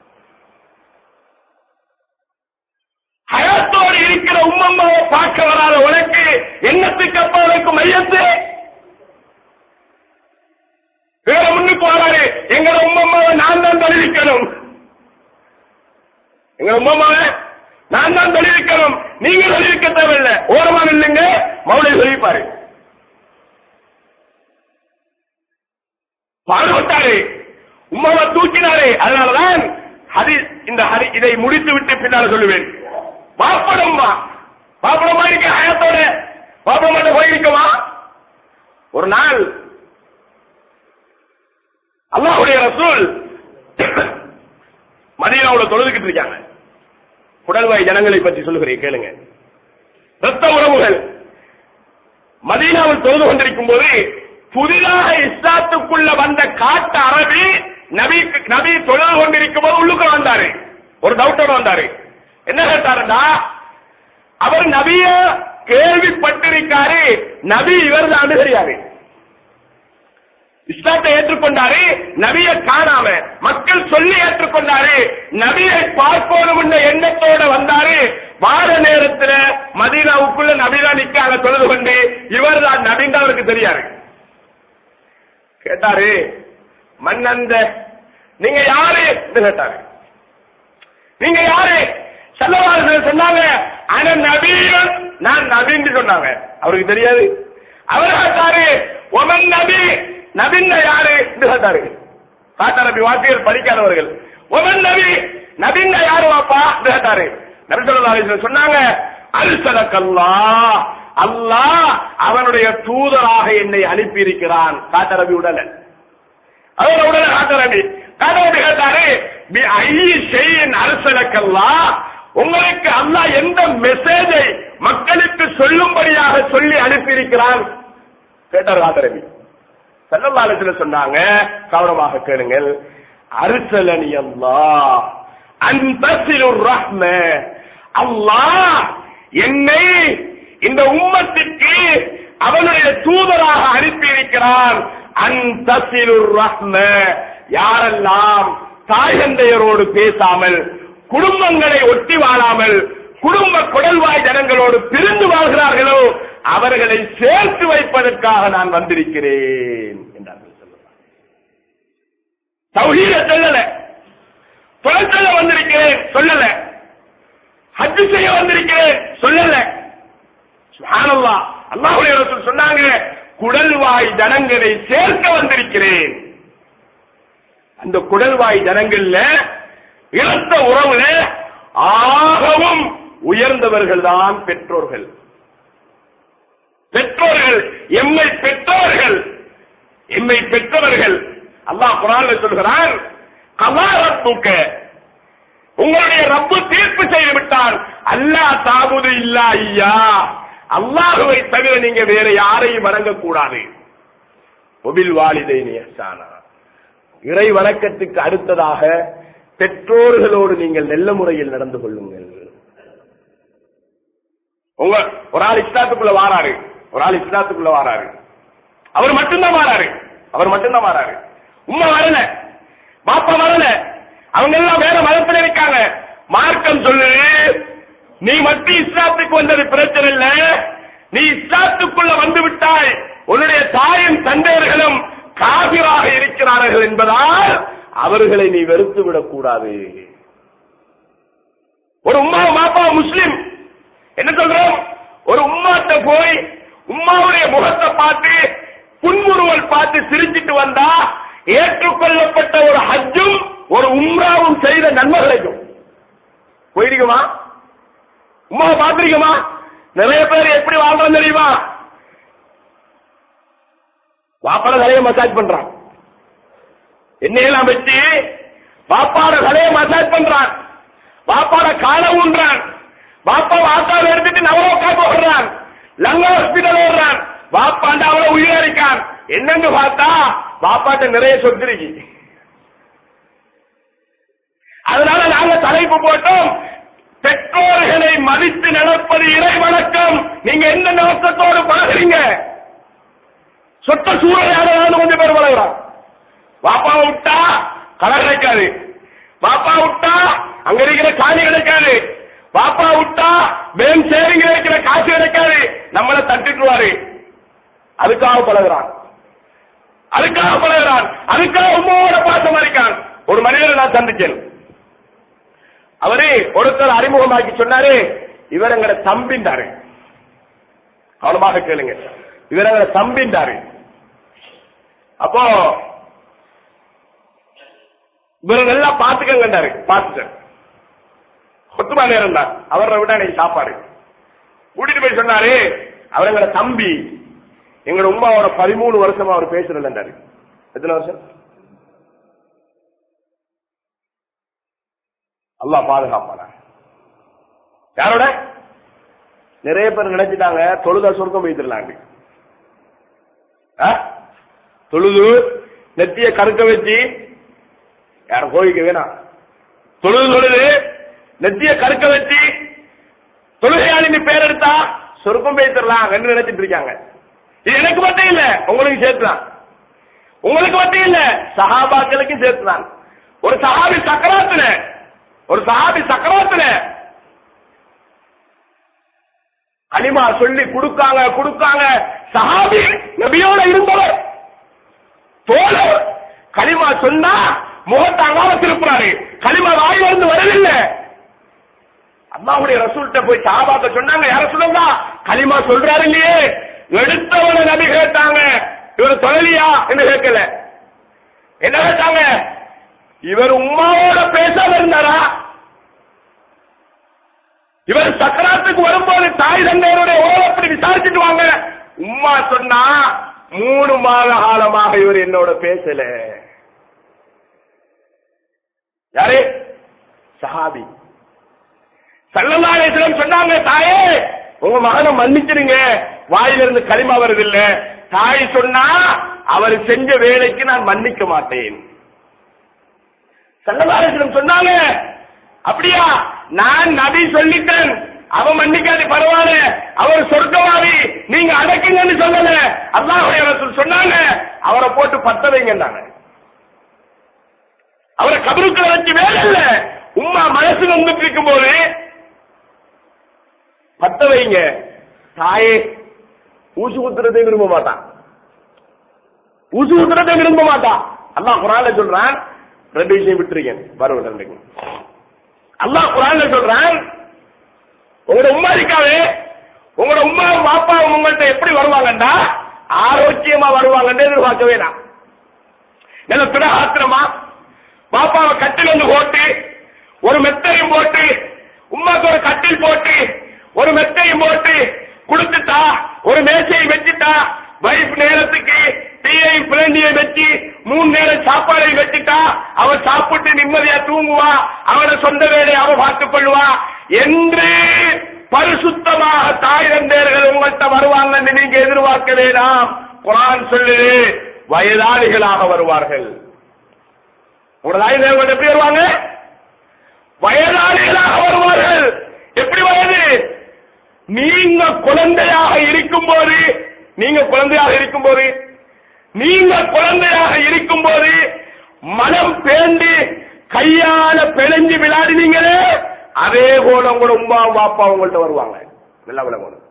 ஹயாத்தோடு இருக்கிற உம்மம்மாவை பார்க்க வராத உனக்கு என்னத்துக்கு அப்பா வைக்கும் மையத்து வேற முன்னுக்கு வராரு எங்கள உம்மம்மாவை நான் தான் தொழிலிக்கணும் எங்க உம்மம்மாவை நான் தான் தொழிலிக்கணும் நீங்க தொழிலிக்க தேவையில்லை ஓரமா இல்லைங்க மௌலை சொல்லிப்பாரு பாடுபட்டாரு உம்மாவை தூக்கினாரு அதனாலதான் ஹரி இந்த ஹரி இதை முடித்து விட்டு பின்னால் சொல்லுவேன் பாப்படம்மா பாப்படமா இருக்க ஹயத்தோட பாப்படமாட்ட போயிருக்கமா ஒரு நாள் அல்லாஹ்வுடைய ரசூல் மதீனாவுல தொழுதுகிட்டு இருக்காங்க குடல்வாய் ஜனங்களை பற்றி சொல்லுகிறேன் கேளுங்க ரத்த உறவுகள் மதீனாவில் தொழுது கொண்டிருக்கும் போது புதிதாக இஸ்லாத்துக்குள்ள வந்த காட்டு அரபி நபி நபி தொழுது கொண்டிருக்கும் போது உள்ளுக்குள்ள வந்தாரு ஒரு டவுட்டோட வந்தாரு என்ன கேட்டாருன்னா அவர் நபிய கேள்விப்பட்டிருக்காரு நபி இவர் தான் தெரியாது இஸ்லாத்தை ஏற்றுக்கொண்டாரு நபியை காணாம மக்கள் சொல்லி ஏற்றுக்கொண்டாரு நபியை பார்க்கணும் என்ற எண்ணத்தோட வந்தாரு வார நேரத்துல மதீனாவுக்குள்ள நபிதான் நிக்காங்க தொழுது கொண்டு இவர் தான் நபின்னு அவருக்கு தெரியாது கேட்டாரு மன்னந்த நீங்க யாரு என்று கேட்டாரு நீங்க யாரு செல்லவாறு சொன்னாங்க ஆனா நபியும் நான் நபின்னு சொன்னாங்க அவருக்கு தெரியாது அவர் கேட்டாரு ஒமன் நபி நபின்ன யாரு என்று கேட்டாரு காட்டா நபி வாக்கியர் படிக்காதவர்கள் ஒமன் நபி நபின்ன யாரு வாப்பா என்று கேட்டாரு நபி ஸல்லல்லாஹு அலைஹி வஸல்லம் சொன்னாங்க அல்சலக்கல்லா அல்லாஹ் அவனுடைய தூதராக என்னை அனுப்பி இருக்கிறான் காட்ட ரபி உடல அவர் உடனே காட்ட ரபி காட்ட ரபி கேட்டாரு பி ஐ ஷைஇன் அல்சலக்கல்லா உங்களுக்கு அல்லாஹ் எந்த மெசேஜை மக்களுக்கு சொல்லும்படியாக சொல்லி அனுப்பி இருக்கிறான் கேட்டார் காட்ட ரபி செல்லல்லாலத்துல சொன்னாங்க கவனமாக கேளுங்கள் அருசலனி அல்லாஹ் அன்பசிலுர் ரஹ்ம அல்லாஹ் என்னை இந்த உம்மத்திற்கு அவனுடைய தூதராக அனுப்பி இருக்கிறான் அன்பசிலுர் ரஹ்ம யாரெல்லாம் தாய் தந்தையரோடு பேசாமல் குடும்பங்களை ஒட்டி வாழாமல் குடும்ப குடல்வாய் ஜனங்களோடு பிரிந்து வாழ்கிறார்களோ அவர்களை சேர்த்து வைப்பதற்காக நான் வந்திருக்கிறேன் என்றார்கள் சொல்லலாம் தௌஹீத சொல்லல தொலை சொல்ல வந்திருக்கிறேன் சொல்லல ஹஜ் செய்ய வந்திருக்கிறேன் சொல்லல சுப்ஹானல்லாஹ் அல்லாஹ்வுடைய ரசூல் சொன்னாங்க குடல்வாய் ஜனங்களை சேர்க்க வந்திருக்கிறேன் அந்த குடல்வாய் ஜனங்கள்ல இறந்த உறவுல ஆகவும் உயர்ந்தவர்கள் தான் பெற்றோர்கள் பெற்றோர்கள் எம்மை பெற்றோர்கள் எம்மை பெற்றவர்கள் அல்லாஹ் குரான்ல சொல்கிறான் கலாரத்துக்க உங்களுடைய ரப்பு தீர்ப்பு செய்து விட்டால் அல்லாஹ் தாபுது இல்லா ஐயா அல்லாஹுவை தவிர நீங்க வேற யாரையும் வணங்கக்கூடாது ஒபில் வாலிதை நியசானா இறை வணக்கத்துக்கு அடுத்ததாக பெற்றோர்களோடு நீங்கள் நல்ல முறையில் நடந்து கொள்ளுங்கள் உங்க ஒரு ஆள் இஸ்லாத்துக்குள்ள வாராரு ஒரு ஆள் இஸ்லாத்துக்குள்ள வாராரு அவர் மட்டும்தான் வாராரு அவர் மட்டும்தான் வாராரு உம்மா வரல பாப்பா வரல அவங்க எல்லாம் வேற மதத்துல இருக்காங்க மார்க்கம் சொல்லு நீ மட்டும் இஸ்லாத்துக்கு வந்தது பிரச்சனை இல்ல நீ இஸ்லாத்துக்குள்ள வந்து விட்டாய் உன்னுடைய தாயும் தந்தையர்களும் காபிராக இருக்கிறார்கள் என்பதால் அவர்களை நீ வெறுத்து விடக் கூடாது ஒரு உம்மா மாப்பா முஸ்லிம் என்ன சொல்றோம் ஒரு உம்மாட்ட போய் உம்மாவுடைய முகத்தை பார்த்து புன்முறுவல் பார்த்து சிரிச்சிட்டு வந்தா ஏற்றுக்கொள்ளப்பட்ட ஒரு ஹஜ்ஜும் ஒரு உம்ராவும் செய்த நன்மை கிடைக்கும் போயிருக்குமா உமாவை பார்த்திருக்குமா நிறைய பேர் எப்படி வாழ்றோம் தெரியுமா வாப்பாட தலையை மசாஜ் பண்றான் என்னையெல்லாம் வச்சு பாப்பாட தலையை மசாஜ் பண்றான் பாப்பாட காலை ஊன்றான் பாப்பா வாக்காவை எடுத்துட்டு நவரோக்காக்கு ஓடுறான் லங்கா ஹாஸ்பிட்டல் ஓடுறான் பாப்பாண்ட அவளை உயிரிக்கான் என்னன்னு பார்த்தா பாப்பாட்ட நிறைய சொத்து இருக்கு அதனால நாங்க தலைப்பு போட்டோம் பெற்றோர்களை மதித்து நடப்பது இறை வணக்கம் நீங்க எந்த நோக்கத்தோடு பழகுறீங்க சொத்த சூழலான கொஞ்சம் பேர் பழகுறான் பாப்பா விட்டா கடை கிடைக்காது பாப்பா விட்டா அங்க இருக்கிற காணி கிடைக்காது பாப்பா விட்டா பேம் சேரிங்க இருக்கிற காசு கிடைக்காது நம்மளை தட்டிட்டுவாரு அதுக்காக பழகுறான் அதுக்காக பழகுறான் அதுக்காக உம்மோட பாசம் இருக்கான் ஒரு மனிதரை நான் சந்திச்சேன் அவரு ஒருத்தர் அறிமுகமாக்கி சொன்னாரு இவர் எங்கட தம்பின்றாரு கவனமாக கேளுங்க இவர் எங்கட தம்பின்றாரு அப்போ இவரை நல்லா பாத்துக்கங்கண்டாரு பாத்துட்டேன் கொத்துமா நேரம் தான் அவரை விட எனக்கு சாப்பாடு கூட்டிட்டு போய் சொன்னாரு அவர் எங்கட தம்பி எங்கட உமாவோட பதிமூணு வருஷமா அவர் பேசுறதுன்றாரு எத்தனை வருஷம் அல்லாஹ் பாதுகாப்பான யாரோட நிறைய பேர் நினைச்சிட்டாங்க தொழுதா சொர்க்கம் வைத்திரலாண்டு தொழுது நெத்திய கருக்க வச்சு யார கோயிக்க வேணாம் தொழுது தொழுது நெத்திய கருக்க வச்சு தொழுகையாளின்னு பேர் எடுத்தா சொர்க்கம் வைத்திரலாம் என்று நினைச்சிட்டு இருக்காங்க இது எனக்கு மட்டும் இல்ல உங்களுக்கு சேர்த்துதான் உங்களுக்கு மட்டும் இல்ல சஹாபாக்களுக்கும் சேர்த்துதான் ஒரு சஹாபி சக்கராத்துல ஒரு சஹாபி சக்கராத்துல கலிமா சொல்லி கொடுக்காங்க கொடுக்காங்க சஹாபி நபியோட இருந்தவர் தோழர் கலிமா சொன்னா முகத்தை அங்கால திருப்புறாரு கலிமா வாயில இருந்து வரவில்லை அம்மாவுடைய ரசூல்கிட்ட போய் சாபாக்க சொன்னாங்க யார சொல்லுங்க கலிமா சொல்றாரு இல்லையே எடுத்தவன நபி கேட்டாங்க இவர் தொழிலியா என்று கேட்கல என்ன கேட்டாங்க இவர் உமாவோட பேசாம இருந்தாரா இவர் சக்கராத்துக்கு வரும்போது தாய் தந்தையருடைய ஓரப்படி விசாரிச்சுட்டு வாங்க உம்மா சொன்னா மூணு மாத காலமாக இவர் என்னோட பேசல யாரு சஹாபி சல்லல்லாஹு சொன்னாங்க தாயே உங்க மகனை மன்னிச்சிருங்க வாயிலிருந்து களிமா வருதில்ல தாய் சொன்னா அவர் செஞ்ச வேலைக்கு நான் மன்னிக்க மாட்டேன் சல்லல்லாஹு சொன்னாங்க அப்படியா நான் நபி சொல்லிட்டேன் அவன் மன்னிக்காது பரவாயில்ல அவர் சொர்க்கவாதி நீங்க அடக்குங்கன்னு சொல்லல அல்லாஹுடைய ரசூல் சொன்னாங்க அவரை போட்டு பத்த வைங்கன்னாங்க அவரை கபருக்குள்ள வச்சு வேலை இல்ல உம்மா மனசு வந்துட்டு இருக்கும் போது பத்த வைங்க தாயே ஊசு குத்துறதை விரும்ப மாட்டான் ஊசு குத்துறதை விரும்ப மாட்டான் அல்லாஹ் குரான்ல சொல்றான் ரெண்டு விஷயம் விட்டுருக்கேன் வரும் ரெண்டுங்க அல்லாஹ் குரான்ல சொல்றான் உங்களோட உம்மா இருக்காவே உங்களோட உம்மா பாப்பாவும் உங்கள்ட்ட எப்படி வருவாங்கண்டா ஆரோக்கியமா வருவாங்கன்னு எதிர்பார்க்க வேணாம் நல்ல பிறகாத்திரமா பாப்பாவை கட்டில் வந்து போட்டு ஒரு மெத்தையும் போட்டு உமாக்கு ஒரு கட்டில் போட்டு ஒரு மெத்தையும் போட்டு கொடுத்துட்டா ஒரு மேசையை வச்சுட்டா வைஃப் நேரத்துக்கு டீயையும் பிளண்டியை வச்சு மூணு நேரம் சாப்பாடையும் வச்சுட்டா அவன் சாப்பிட்டு நிம்மதியா தூங்குவா அவன சொந்த வேலையை அவன் பார்த்துக் கொள்வா என்று பரிசுத்தமாக தாய் தந்தையர்கள் உங்கள்கிட்ட வருவாங்கன்னு நீங்க எதிர்பார்க்க வேணாம் குரான் சொல்லுது வயதாளிகளாக வருவார்கள் உங்களோட தாய் தந்தையர்கள் எப்படி வருவாங்க வயதாளிகளாக வருவார்கள் எப்படி வயது நீங்க குழந்தையாக இருக்கும்போது நீங்க குழந்தையாக இருக்கும்போது நீங்க குழந்தையாக இருக்கும்போது மனம் பேண்டு கையால பிழைஞ்சு விளையாடினீங்களே அதே போல உங்களோட உமா பாப்பா உங்கள்ட்ட வருவாங்க நல்லா விளங்கணும்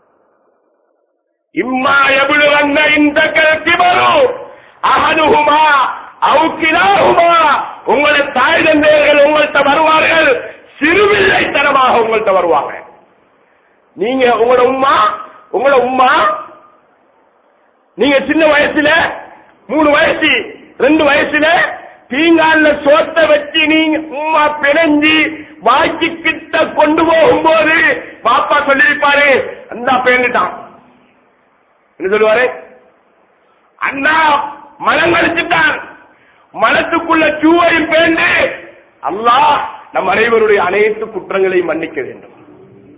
இம்மா எவ்வளவு இந்த கிபரு அகதுகுமா அவுக்கிலாகுமா உங்களை தாய் தந்தையர்கள் உங்கள்ட்ட வருவார்கள் சிறுபிள்ளைத்தனமாக உங்கள்ட்ட வருவாங்க நீங்க உங்களோட உம்மா உங்களோட உம்மா நீங்க சின்ன வயசுல மூணு வயசு ரெண்டு வயசுல பீங்கான்ல சோத்த வச்சு நீங்க உம்மா பிணைஞ்சி வாய்க்கு கிட்ட கொண்டு போகும்போது பாப்பா சொல்லியிருப்பாரு அந்த பேண்டுட்டான் என்ன சொல்லுவாரு அண்ணா மனம் கழிச்சுட்டான் மனத்துக்குள்ள சூவையும் பேண்டு அல்லாஹ் நம் அனைவருடைய அனைத்து குற்றங்களையும் மன்னிக்க வேண்டும்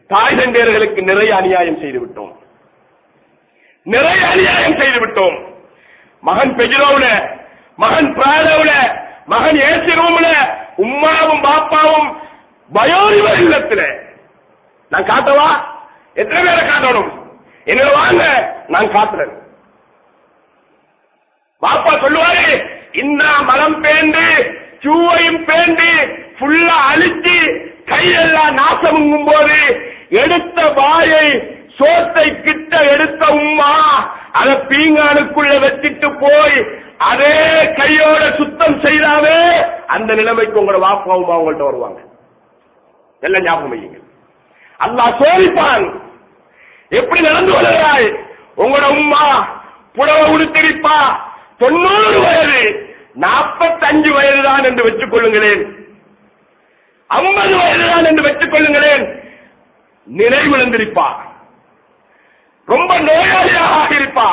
தாய் தந்தையர்களுக்கு நிறைய அநியாயம் செய்து விட்டோம் நிறைய அநியாயம் செய்து விட்டோம் மகன் பெஜிரோவுல மகன் பிராடவுல மகன் ஏசி ரூம்ல உம்மாவும் பாப்பாவும் பயோரிவ இல்லத்துல நான் காட்டவா எத்தனை பேரை காட்டணும் என்னோட வாங்க நான் காட்டுறேன் பாப்பா சொல்லுவாரு இன்னா மரம் பேண்டு சூவையும் பேண்டு ஃபுல்லா அழிச்சு கையெல்லாம் நாசமுங்கும் போது எடுத்த வாயை சோத்தை கிட்ட எடுத்த உம்மா அத பீங்கானுக்குள்ள வச்சிட்டு போய் அதே கையோட சுத்தம் செய்தாவே அந்த நிலைமைக்கு உங்களோட வாப்பாவும் அவங்கள்ட்ட வருவாங்க எல்லாம் ஞாபகம் வையுங்க அல்லாஹ் சோதிப்பான் எப்படி நடந்து வருகிறாய் உங்களோட உம்மா புடவை உடுத்திருப்பா தொண்ணூறு வயது நாற்பத்தஞ்சு வயதுதான் என்று வச்சுக் கொள்ளுங்களேன் ஐம்பது வயதுதான் என்று வச்சுக் கொள்ளுங்களேன் நினைவிழந்திருப்பா ரொம்ப நோயாளியாக ஆகியிருப்பா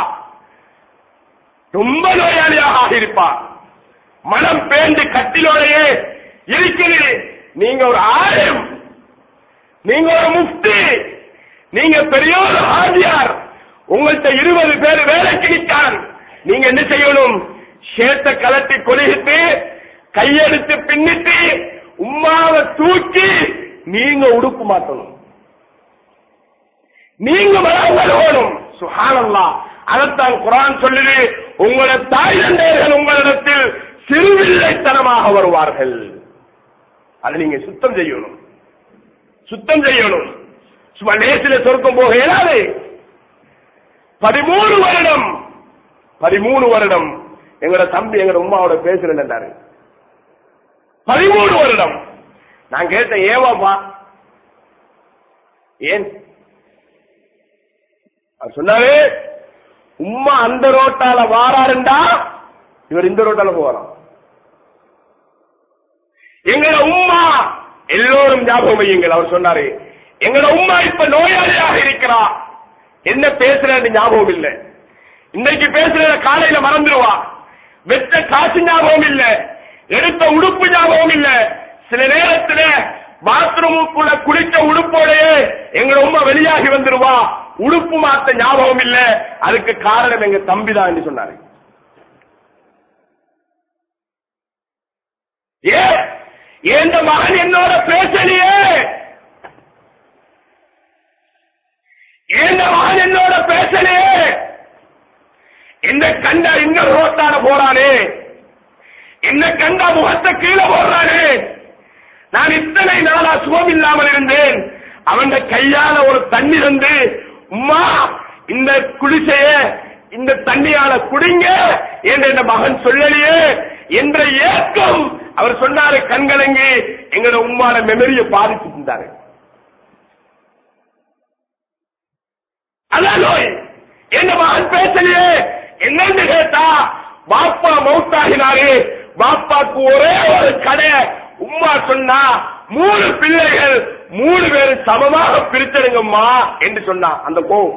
ரொம்ப நோயாளியாக ஆகியிருப்பா மனம் பேண்டு கட்டிலோடையே இருக்குது நீங்க ஒரு ஆலயம் நீங்க ஒரு முஃப்தி நீங்க பெரிய ஒரு ஆதியார் உங்கள்கிட்ட இருபது பேர் வேலைக்கு நிற்கான் நீங்க என்ன செய்யணும் சேத்த கலட்டி கொலிகிட்டு கையெடுத்து பின்னிட்டு உம்மாவை தூக்கி நீங்க உடுப்பு மாத்தணும் நீங்க வளர்ந்தோணும் சுஹானல்லா அதைத்தான் குரான் சொல்லுது உங்களோட தாய் தந்தையர்கள் உங்களிடத்தில் சிறுவில்லைத்தனமாக வருவார்கள் அதை நீங்க சுத்தம் செய்யணும் சுத்தம் செய்யணும் சும்மா நேசில சொர்க்கம் போக இயலாது பதிமூணு வருடம் பதிமூணு வருடம் எங்களோட தம்பி எங்களோட உமாவோட பேசுறேன் பதிமூணு வருடம் நான் கேட்டேன் ஏவாப்பா ஏன் அவர் சொன்னாரு உம்மா அந்த ரோட்டால வாராருண்டா இவர் இந்த ரோட்டால போறான் எங்களோட உம்மா எல்லோரும் ஞாபகம் வையுங்கள் அவர் சொன்னாரு எங்களோட உம்மா இப்ப நோயாளியாக இருக்கிறா என்ன பேசுறது ஞாபகம் இல்ல இன்னைக்கு பேசுறத காலையில மறந்துடுவா வெச்ச காசு ஞாபகம் இல்ல எடுத்த உடுப்பு ஞாபகம் இல்ல சில நேரத்துல பாத்ரூமுக்குள்ள குளிச்ச உடுப்போடையே எங்க உம்மா வெளியாகி வந்துருவா உடுப்பு மாத்த ஞாபகம் இல்ல அதுக்கு காரணம் எங்க தம்பிதான் என்று சொன்னாரு ஏ எந்த மகன் என்னோட பேசலையே எந்த மகன் என்னோட பேசலையே என்ன கண்ட இன்னொரு ரோட்டான போறானே என்ன கண்ட முகத்தை கீழே போடுறானே நான் இத்தனை நாளா சுகம் இல்லாமல் இருந்தேன் அவன் கையால ஒரு தண்ணி வந்து உம்மா இந்த குடிசைய இந்த தண்ணியால குடிங்க என்று என் மகன் சொல்லலையே என்ற ஏக்கம் அவர் சொன்னாரு கண்கலங்கி எங்களோட உம்மாட மெமரியை பாதித்து இருந்தாரு அதான் நோய் என்ன மகன் பேசலையே என்னன்னு கேட்டா பாப்பா மௌத்தாகினாரு பாப்பாக்கு ஒரே ஒரு கடை உம்மா சொன்னா மூணு பிள்ளைகள் மூணு பேர் சமமாக பிரிச்சிடுங்கம்மா என்று சொன்னா அந்த கோபம்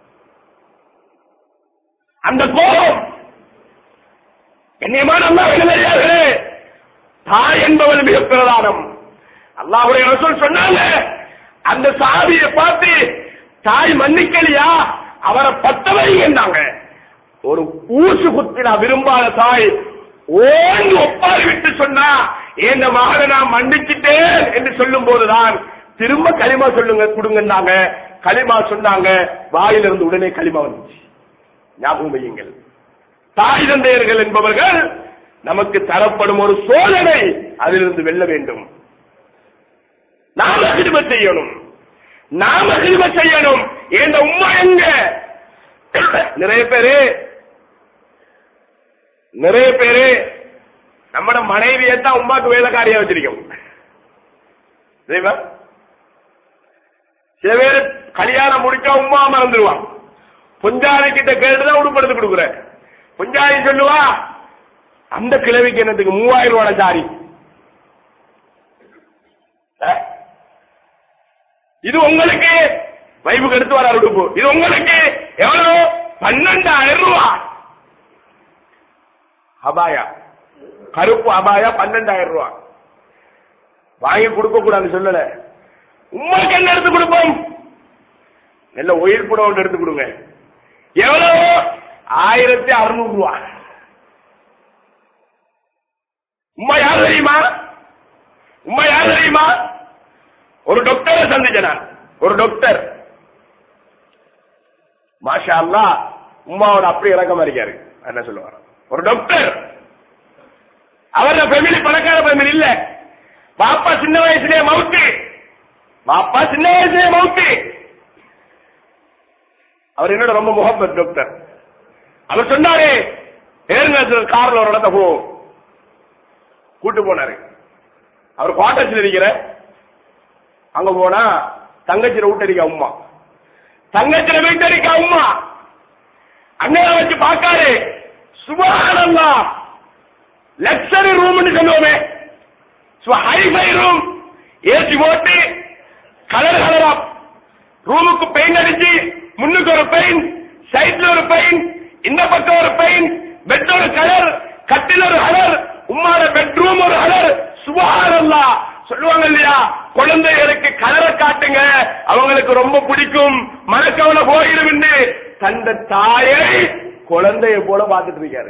அந்த கோபம் கண்ணியமான அல்லாஹர்களே தாய் என்பவன் மிக பிரதானம் அல்லாஹுடைய ரசூல் சொன்னாங்க அந்த சாதியை பார்த்து தாய் மன்னிக்கலையா அவரை பத்த வைங்கன்னாங்க ஒரு ஊசு குத்தினா விரும்பாத தாய் ஓங்கி ஒப்பாரி விட்டு சொன்னா என் மகனை நான் மன்னிச்சிட்டேன் என்று சொல்லும் போதுதான் திரும்ப களிமா சொல்லுங்க கொடுங்கன்னாங்க களிமா சொன்னாங்க வாயிலிருந்து உடனே களிமா வந்துச்சு ஞாபகம் வையுங்கள் தாய் தந்தையர்கள் என்பவர்கள் நமக்கு தரப்படும் ஒரு சோதனை அதிலிருந்து வெல்ல வேண்டும் நாம கிருப செய்யணும் நாம கிருப செய்யணும் என்ற உண்மை எங்க நிறைய பேரு நிறைய பேரு நம்மட மனைவியை தான் உமாக்கு வேலைக்காரியா வச்சிருக்கோம் தெரியுமா சில பேர் கல்யாணம் முடிச்சா உமா மறந்துடுவான் பொஞ்சாதி கிட்ட கேட்டுதான் உடுப்படுத்து கொடுக்குற பொஞ்சாதி சொல்லுவா அந்த கிழவிக்கு என்னத்துக்கு மூவாயிரம் ரூபாய் சாரி அஹ்? இது உங்களுக்கு வைப்புக்கு எடுத்து வர உடுப்பு இது உங்களுக்கு எவ்வளவு பன்னெண்டாயிரம் ரூபாய் அபாயா கருப்பு அபாயா பன்னெண்டாயிரம் ரூபாய் வாங்கி கொடுக்க கூடாது சொல்லல உமாக்கு என்ன எடுத்து கொடுப்போம் நல்ல உயிர் புடம் ஒன்று எடுத்து கொடுங்க எவ்வளவு ஆயிரத்தி அறுநூறு ரூபா உம்மா யார் தெரியுமா உம்மா யார் தெரியுமா ஒரு டாக்டரை சந்திச்சேன் நான் ஒரு டாக்டர் மாஷா அல்லா உம்மாவோட அப்படி இறக்கமா இருக்காரு என்ன சொல்லுவார் ஒரு டாக்டர் அவர ஃபேமிலி பணக்கார ஃபேமிலி இல்ல பாப்பா சின்ன வயசுலயே மவுத்து பாப்பா சின்ன வயசுலயே மவுத்து அவர் என்னோட ரொம்ப முகப்பத் டாக்டர் அவர் சொன்னாரு ஏறுங்க கார்ல ஒரு இடத்த போ கூட்டு போனாரு அவர் குவார்டர்ஸ்ல இருக்கிற அங்க போனா தங்கச்சியில விட்டடிக்க உமா தங்கச்சியில வீட்டடிக்க உமா அண்ணன் வச்சு பார்க்காரு சுபஹானல்லா லக்ஸரி ரூம்னு சொல்லுவோமே ஹைஃபை ரூம் ஏசி போட்டு கலர் கலரா ரூமுக்கு பெயிண்ட் அடிச்சு முன்னுக்கு ஒரு பெயிண்ட் சைட்ல ஒரு பெயிண்ட் இந்த பக்கம் ஒரு பெயிண்ட் பெட் ஒரு கலர் கட்டில் ஒரு கலர் உம்மாட பெட்ரூம் ஒரு கலர் சுபஹானல்லா சொல்லுவாங்க இல்லையா குழந்தைகளுக்கு கலரை காட்டுங்க அவங்களுக்கு ரொம்ப பிடிக்கும் மனக்கவலை போயிடும் தந்த தாயை குழந்தைய போல பார்த்துட்டு இருக்காரு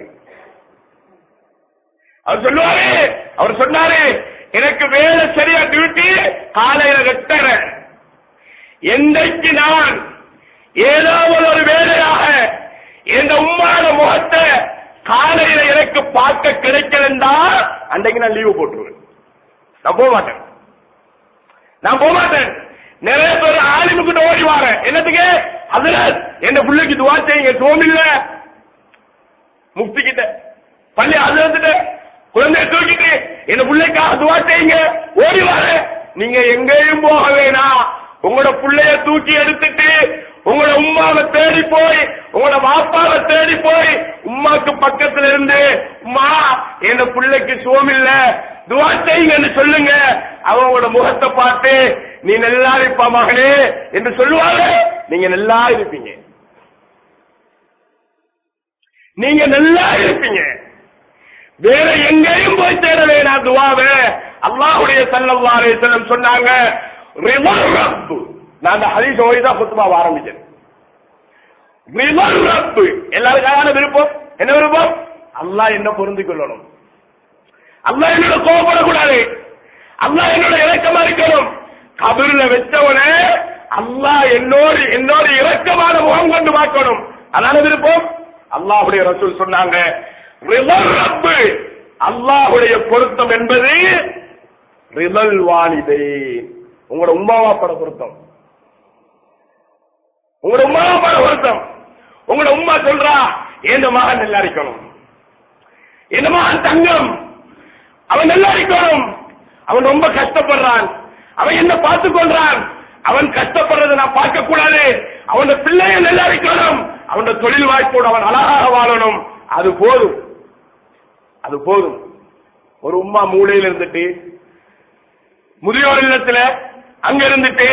அவர் சொல்லுவாரு அவர் சொன்னாரு எனக்கு வேலை சரியா டியூட்டி காலையில வெட்டற என்றைக்கு நான் ஏதாவது ஒரு வேலையாக இந்த உம்மாட முகத்தை காலையில எனக்கு பார்க்க கிடைக்கலண்டா அன்றைக்கு நான் லீவு போட்டுருவேன் நான் போக மாட்டேன் நான் போக மாட்டேன் நிறைய பேர் ஆலிமுக்கிட்ட ஓடி வாரேன் என்னத்துக்கு அதுல என் பிள்ளைக்கு துவா செய்யுங்க சோமில்ல முக்தி கிட்ட பள்ளி அது வந்துட்டு குழந்தைய தூக்கிட்டு என் பிள்ளைக்காக துவா செய்யுங்க ஓடி வாரேன் நீங்க எங்கேயும் போக வேணாம் உங்களோட புள்ளைய தூக்கி எடுத்துட்டு உங்களோட உமாவை தேடி போய் உங்களோட பாப்பாவை தேடி போய் உமாக்கு பக்கத்துல இருந்து உமா என் பிள்ளைக்கு சோமில்ல துவா செய்யுங்கன்னு சொல்லுங்க அவங்களோட முகத்தை பார்த்து நீ நல்லா இருப்பா மகனே என்று சொல்லுவாங்க நீங்க நல்லா இருப்பீங்க நீங்க நல்லா இருப்பீங்க வேற எங்கேயும் போய் தேட வேணாம் துவாவே அல்லாஹுடைய சல்லல்லாஹு அலைஹி வஸல்லம் சொன்னாங்க ரிதர் ரப்பு நான் அந்த ஹதீஸ் ஓடி தான் குத்துபாவை ஆரம்பிச்சேன் ரிதர் ரப்பு எல்லாருக்கான விருப்பம் என்ன விருப்பம் அல்லாஹ் என்ன பொருந்திக் கொள்ளணும் அல்லாஹ் என்னோட கோபப்படக்கூடாது அல்லாஹ் என்னோட இறக்கமா இருக்கணும் கபிரில வச்சவனே அல்லாஹ் என்னோடு என்னோட இரக்கமான முகம் கொண்டு பார்க்கணும் அதான விருப்பம் அல்லாஹுடைய ரசூல் சொன்னாங்க ரிதல் ரப்பு அல்லாஹுடைய பொருத்தம் என்பது ரிதல் வாலிதை உங்களோட உமாவா பட பொருத்தம் உங்களோட உமாவா பட பொருத்தம் உங்களோட உமா சொல்றா என் மகன் நல்லா இருக்கணும் என் மகன் தங்கம் அவன் நல்லா இருக்கணும் அவன் ரொம்ப கஷ்டப்படுறான் அவன் என்ன பார்த்து கொள்றான் அவன் கஷ்டப்படுறதை நான் பார்க்க கூடாது அவன் பிள்ளைய நல்லா இருக்கணும் அவன் தொழில் வாய்ப்போடு அவன் அழகாக வாழணும் அது போதும் அது போதும் ஒரு உம்மா மூலையில் இருந்துட்டு முதியோர் இல்லத்துல அங்க இருந்துட்டு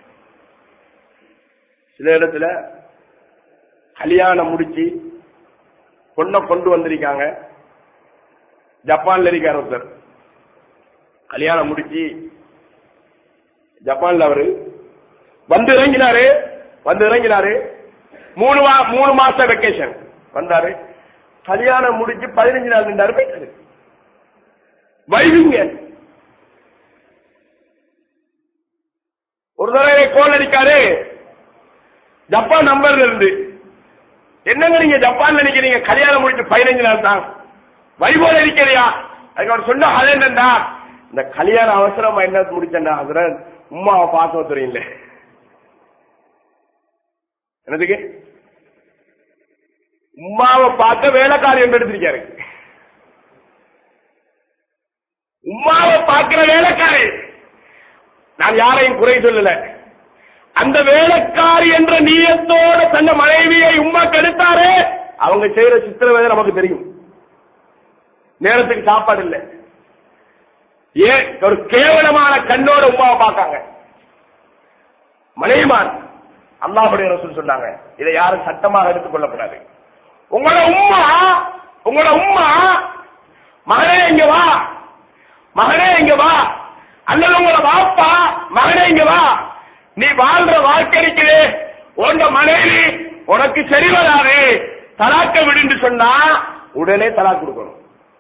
சில இடத்துல கல்யாணம் முடிச்சு பொண்ணை கொண்டு வந்திருக்காங்க ஜப்பான்ல இருக்கார் ஒருத்தர் கல்யாணம் முடிச்சு ஜப்பான்ல அவரு வந்து இறங்கினாரு வந்து இறங்கினாரு மூணு மா மூணு மாசம் வெக்கேஷன் வந்தாரு கல்யாணம் முடிச்சு பதினஞ்சு நாள் நின்றாரு போயிட்டாரு வைவிங்க ஒரு தடவை கோல் அடிக்காரு ஜப்பான் நம்பர்ல இருந்து என்னங்க நீங்க ஜப்பான்ல நிக்கிறீங்க கல்யாணம் முடிச்சு பதினஞ்சு நாள் தான் வைபோல இருக்கிறியா அதுக்கு அவர் சொன்ன அது என்னண்டா இந்த கல்யாணம் அவசரமா என்ன முடிச்சேன்டா அதுல உமாவை பார்க்க தெரியல என்னதுக்கு உமாவை பார்க்க வேலைக்காரி என்று எடுத்திருக்காரு உமாவை பார்க்கிற வேலைக்காரி நான் யாரையும் குறை சொல்லல அந்த வேலைக்காரி என்ற நீயத்தோட தன்னை மனைவியை உமா கெடுத்தாரே அவங்க செய்யற சித்திரவேதை நமக்கு தெரியும் நேரத்துக்கு சாப்பாடு இல்லை ஏன் ஒரு கேவலமான கண்ணோட உமாவை பார்க்காங்க மனைவிமான் அல்லாஹுடைய ரசூல் சொன்னாங்க இதை யாரும் சட்டமாக எடுத்துக் கொள்ளக்கூடாது உங்களோட உம்மா உங்களோட உம்மா மகனே இங்க வா மகனே இங்க வா அல்லது உங்களோட வாப்பா மகனே இங்க வா நீ வாழ்ற வாழ்க்கை இருக்குது உண்ட மனைவி உனக்கு சரி வராது தலாக்க விடுன்னு சொன்னா உடனே தலாக் கொடுக்கணும்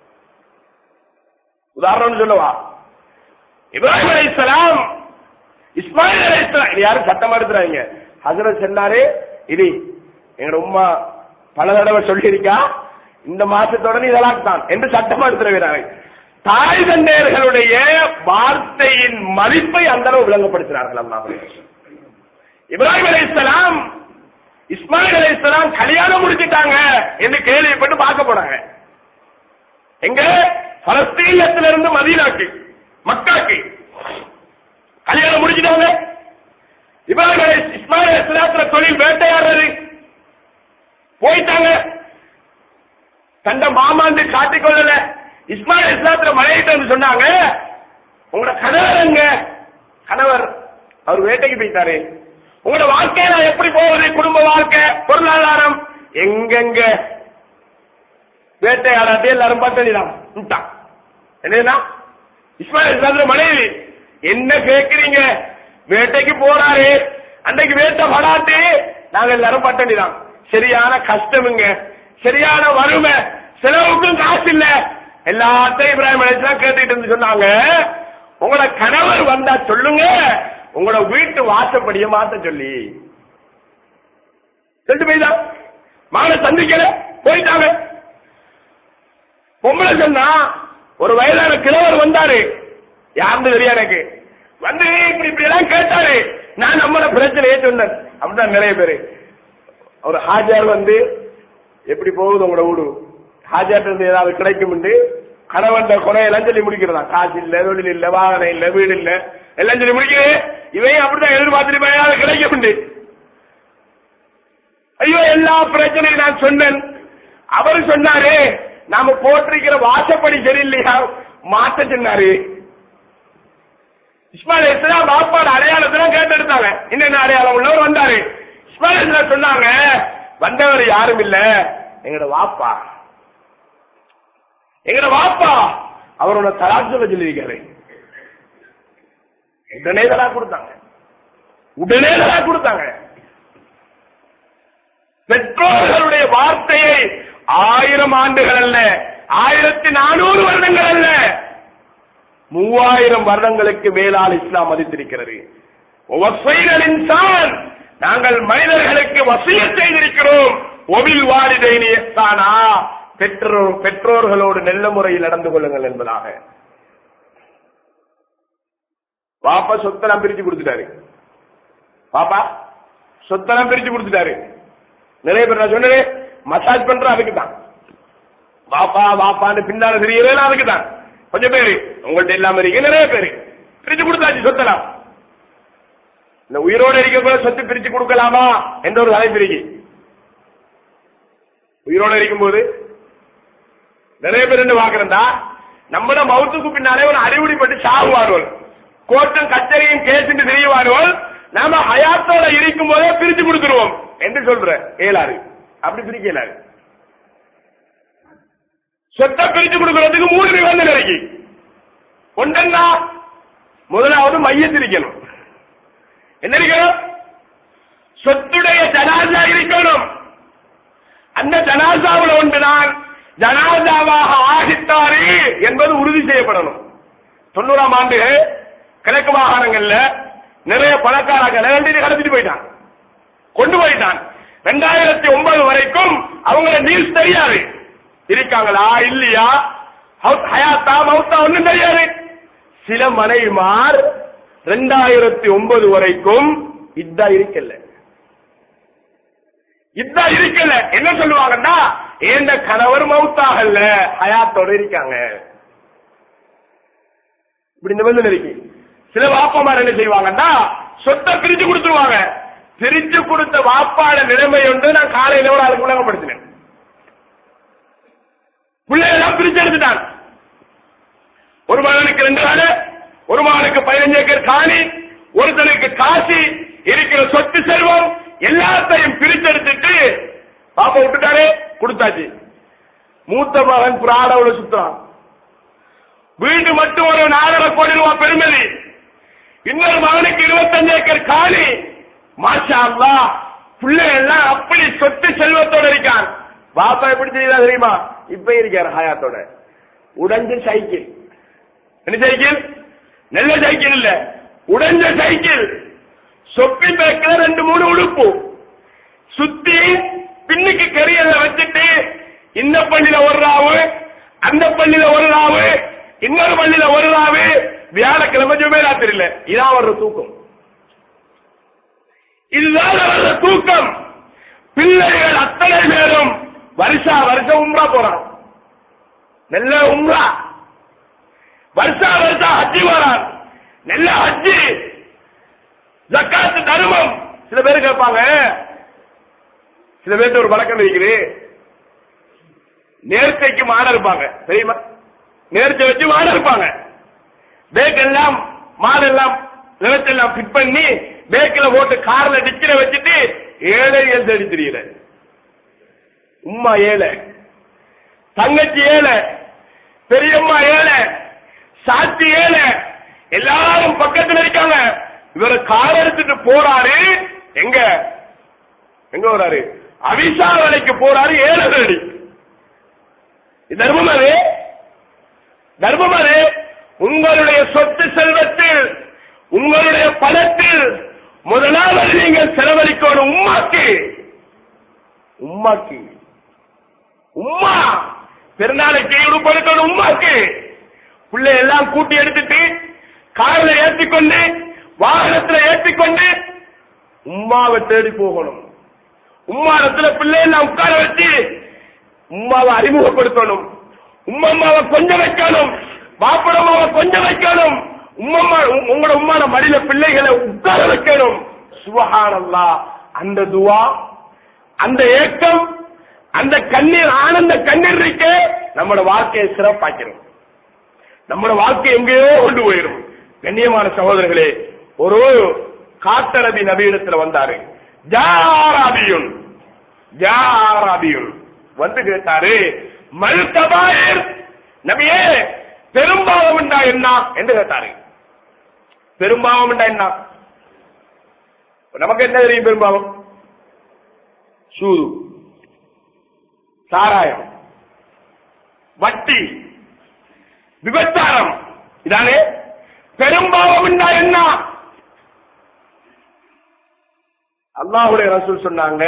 உதாரணம் சொல்லவா இப்ராஹிம் அலைஹிஸ்ஸலாம் இஸ்மாயில் அலைஹிஸ்ஸலாம் இது யாரும் சத்தமா எடுத்துறாங்க ஹசரத் சொன்னாரு இது எங்க உம்மா பல தடவை சொல்லியிருக்கா இந்த மாசத்தோட நீ தலாக் தான் என்று சட்டமா எடுத்துறாங்க தாய் தந்தையர்களுடைய வார்த்தையின் மதிப்பை அந்த அளவு விளங்கப்படுத்தினார்கள் அல்லாஹ் இப்ராஹிம் அலைஹிஸ்ஸலாம் இஸ்மாயில் அலைஹிஸ்ஸலாம் கல்யாணம் முடிச்சிட்டாங்க என்று கேள்விப்பட்டு பார்க்க போனாங்க எங்க பலஸ்தீனத்துல இருந்து மதீனாக்கு மக்காக்கு கல்யாணம் முடிச்சிட்டாங்க இப்ராஹிம் அலை இஸ்மாயில் அலைஹிஸ்ஸலாத்துல தொழில் வேட்டையாடுறது போயிட்டாங்க தந்த மாமாந்து காட்டிக்கொள்ளல இஸ்மாயில் இஸ்லாத்துல மலையிட்டு வந்து சொன்னாங்க உங்களோட கணவர் எங்க கணவர் அவர் வேட்டைக்கு போயிட்டாரு உங்களோட வாழ்க்கையில எப்படி போகுது குடும்ப வாழ்க்கை பொருளாதாரம் எங்கெங்க வேட்டையாடாட்டி எல்லாரும் பட்டணிதான் என்னன்னா இஸ்மாயில் இஸ்லாத்துல மனைவி என்ன கேக்குறீங்க வேட்டைக்கு போறாரு அன்னைக்கு வேட்டை படாட்டி நாங்க எல்லாரும் பட்டணிதான் சரியான கஷ்டமுங்க சரியான வறுமை செலவுக்கும் காசு இல்ல எல்லாத்தையும் இப்ராஹிம் அலைஹிஸ்ஸலாம் கேட்டுட்டு இருந்து சொன்னாங்க உங்களோட கணவர் வந்தா சொல்லுங்க உங்களோட வீட்டு வாசப்படிய மாத்த சொல்லி சொல்லிட்டு போய்தான் மகனை சந்திக்கல போயிட்டாங்க பொம்பளை சொன்னா ஒரு வயதான கிழவர் வந்தாரு யாருன்னு தெரியும் எனக்கு வந்து இப்படி இப்படி எல்லாம் கேட்டாரு நான் நம்மள பிரச்சனையே சொன்னேன் அப்படிதான் நிறைய பேரு ஒரு ஹாஜார் வந்து எப்படி போகுது உங்களோட வீடு ஹாஜார் இருந்து ஏதாவது கிடைக்கும் கணவன் குறையெல்லாம் சொல்லி முடிக்கிறதா காசு இல்ல தொழில் இல்ல வாகனம் இல்ல வீடு இல்ல எல்லாம் சொல்லி முடிக்கிறேன் இவன் அப்படிதான் எதிர்பார்த்துட்டு போய் ஏதாவது கிடைக்கும் ஐயோ எல்லா பிரச்சனையும் நான் சொன்னேன் அவர் சொன்னாரு நாம போட்டிருக்கிற வாசப்படி சரியில்லையா மாத்த சொன்னாரு இஸ்மாயில் இஸ்லாம் பாப்பாடு அடையாளத்தெல்லாம் கேட்டெடுத்தாங்க என்னென்ன அடையாளம் உள்ளவர் வந்தாரு இஸ்மாயில் இஸ்லாம் சொன்னாங்க வந்தவர் யாரும் இல்ல எங்கட வாப்பா எங்கட வாப்பா அவரோட தலாக் சொல்ல சொல்லியிருக்காரு உடனே தலாக் கொடுத்தாங்க உடனே தலாக் கொடுத்தாங்க பெற்றோர்களுடைய வார்த்தையை ஆயிரம் ஆண்டுகள் அல்ல ஆயிரத்தி நானூறு வருடங்கள் அல்ல மூவாயிரம் வருடங்களுக்கு மேலால் இஸ்லாம் மதித்திருக்கிறது வசைகள் இன்சான் நாங்கள் மனிதர்களுக்கு வசிய செய்திருக்கிறோம் ஒவில் வாலிதைனி எஸ்தானா பெற்றோர் பெற்றோர்களோடு நல்ல முறையில் நடந்து கொள்ளுங்கள் என்பதாக பாப்பா சொத்தெல்லாம் பிரிச்சு கொடுத்துட்டாரு பாப்பா சொத்தெல்லாம் பிரிச்சு கொடுத்துட்டாரு நிறைய பேர் நான் சொன்னேன் மசாஜ் பண்ற அதுக்கு தான் வாப்பா வாப்பான்னு பின்னால தெரியறேன் அதுக்கு தான் கொஞ்சம் பேரு உங்கள்ட்ட இல்லாம இருக்கு நிறைய பேரு பிரிச்சு கொடுத்தாச்சு சொத்தலாம் இந்த உயிரோட இருக்க கூட சொத்து பிரிச்சு கொடுக்கலாமா என்ற ஒரு கதை பிரிக்கு உயிரோட இருக்கும்போது நிறைய பேர் என்ன பாக்குறா நம்மள மவுத்துக்கு பின்னாலே ஒரு அறிவுடிப்பட்டு சாகுவார்கள் கோர்ட்டும் கச்சேரியும் கேசுன்னு தெரியவார்கள் நாம ஹயாத்தோட இருக்கும் போதே பிரிச்சு கொடுத்துருவோம் என்று சொல்ற ஏலாரு அப்படி பிரிக்க இயலாது சொத்தை பிரிச்சு கொடுக்கறதுக்கு மூணு நிபந்தனை இருக்கு ஒன்றா முதலாவது மையத்திருக்கணும் என்ன இருக்கணும் சொத்துடைய ஜனாசா இருக்கணும் அந்த ஜனாசாவில் ஒன்றுதான் ஜனாசாவாக ஆகித்தாரு என்பது உறுதி செய்யப்படணும் தொண்ணூறாம் ஆண்டு கிழக்கு மாகாணங்கள்ல நிறைய பணக்காரங்களை கடத்திட்டு போயிட்டான் கொண்டு போயிட்டான் ரெண்டாயிரத்தி ஒன்பது வரைக்கும் அவங்கள நியூஸ் தெரியாது இருக்காங்களா இல்லையா ஹயாத்தா மவுத்தா ஒண்ணும் தெரியாது சில மனைவிமார் ரெண்டாயிரத்தி ஒன்பது வரைக்கும் இதா இருக்கல இதா இருக்கல என்ன சொல்லுவாங்கன்னா ஏந்த கணவர் மவுத்தாகல ஹயாத்தோட இருக்காங்க இப்படி நிபந்தனை இருக்கு சில வாப்பமார் என்ன செய்வாங்கன்னா சொத்தை பிரிச்சு கொடுத்துருவாங்க பிரிச்சு கொடுத்த வாப்பாட நிலைமை ஒன்று நான் காலையில கூட அதுக்கு உலகப்படுத்தினேன் பிள்ளைகள் பிரிச்சு எடுத்துட்டான் ஒரு மகனுக்கு ரெண்டு நாள் ஒரு மகனுக்கு பதினஞ்சு ஏக்கர் காணி ஒருத்தனுக்கு காசி இருக்கிற சொத்து செல்வம் எல்லாத்தையும் பிரிச்செடுத்துட்டு பாப்பா விட்டுட்டாரு கொடுத்தாச்சு மூத்த மகன் புராடவுல சுத்துறான் வீடு மட்டும் ஒரு நாலரை கோடி ரூபாய் பெருமதி இன்னொரு மகனுக்கு இருபத்தஞ்சு ஏக்கர் காணி மாஷா அல்லா பிள்ளை எல்லாம் அப்படி சொத்து செல்வத்தோட இருக்கான் பாப்பா எப்படி தெரியுதா தெரியுமா இப்ப இருக்காரு ஹயாத்தோட உடைஞ்ச சைக்கிள் என்ன சைக்கிள் நல்ல சைக்கிள் இல்ல உடைஞ்ச சைக்கிள் சொப்பி பேக்கல ரெண்டு மூணு உடுப்பு சுத்தி பின்னுக்கு கரியல்ல வச்சுட்டு இந்த பள்ளியில ஒரு ராவு அந்த பள்ளியில ஒரு ராவு இன்னொரு பள்ளியில ஒரு ராவு வியாழக்கிழமை ஜுமேராத்திரி இல்ல இதான் வர்ற தூக்கம் இதுதான் வர்ற தூக்கம் பிள்ளைகள் அத்தனை பேரும் வருஷா வருஷம் உம்ரா போறான் நல்ல உம்ரா வருஷா வருஷம் ஹஜ்ஜி வரான் நல்ல ஹஜ்ஜி ஜக்காத்து தர்மம் சில பேர் கேட்பாங்க சில பேர்ட்ட ஒரு வழக்கம் இருக்குது நேர்த்தைக்கு மாட இருப்பாங்க தெரியுமா நேர்த்தை வச்சு மாட இருப்பாங்க பேக் எல்லாம் மாடு எல்லாம் நிலத்தெல்லாம் ஃபிட் பண்ணி பேக்ல போட்டு கார்ல டிக்கில வச்சுட்டு ஏழைகள் தேடி தெரியல உம்மா ஏழை தங்கச்சி ஏழை பெரியம்மா ஏழை சாட்சி ஏழை எல்லாரும் பக்கத்துல இருக்காங்க இவர் கார் எடுத்துட்டு போறாரு எங்க எங்க வராரு அவிசா வேலைக்கு போறாரு ஏழை தேடி இது தர்மம் அது தர்மம் அது உங்களுடைய சொத்து செல்வத்தில் உங்களுடைய பணத்தில் முதலாவது நீங்கள் செலவழிக்கணும் உம்மாக்கு உம்மாக்கு உம்மா பெருநாளைக்கு உடுப்படுக்கணும் உம்மாக்கு பிள்ளை எல்லாம் கூட்டி எடுத்துட்டு காரில் ஏற்றிக்கொண்டு வாகனத்துல ஏற்றிக்கொண்டு உம்மாவை தேடி போகணும் உம்மாரத்துல பிள்ளை எல்லாம் உட்கார வச்சு உம்மாவை அறிமுகப்படுத்தணும் உம்மம்மாவை கொஞ்சம் வைக்கணும் பாப்படம்மாவை கொஞ்சம் வைக்கணும் உம்மம்மா உ- உங்களோட உம்மான மடியில பிள்ளைகளை உட்கார வைக்கணும் சுபஹானல்லா அந்த துவா அந்த ஏக்கம் அந்த கண்ணீர் ஆனந்த கண்ணீர் இருக்கே நம்மளோட வாழ்க்கையை சிறப்பாக்கிறோம் நம்மளோட வாழ்க்கை எங்கேயோ கொண்டு போயிடும் கண்ணியமான சகோதரர்களே ஒரு காட்டரபி நபியிடத்துல வந்தாரு ஜாராபியுன் ஜாராபியுன் வந்து கேட்டாரு மல்தபாயர் நபியே பெரும்பாவம் என்றா என்ன என்று கேட்டாரு பெரும்பாவம் என்றா என்ன நமக்கு என்ன தெரியும் பெரும்பாவம் சூது சாராயம் வட்டி விபச்சாரம் இதானே பெரும்பாவம் என்றா என்ன அல்லாஹுடைய ரசூல் சொன்னாங்க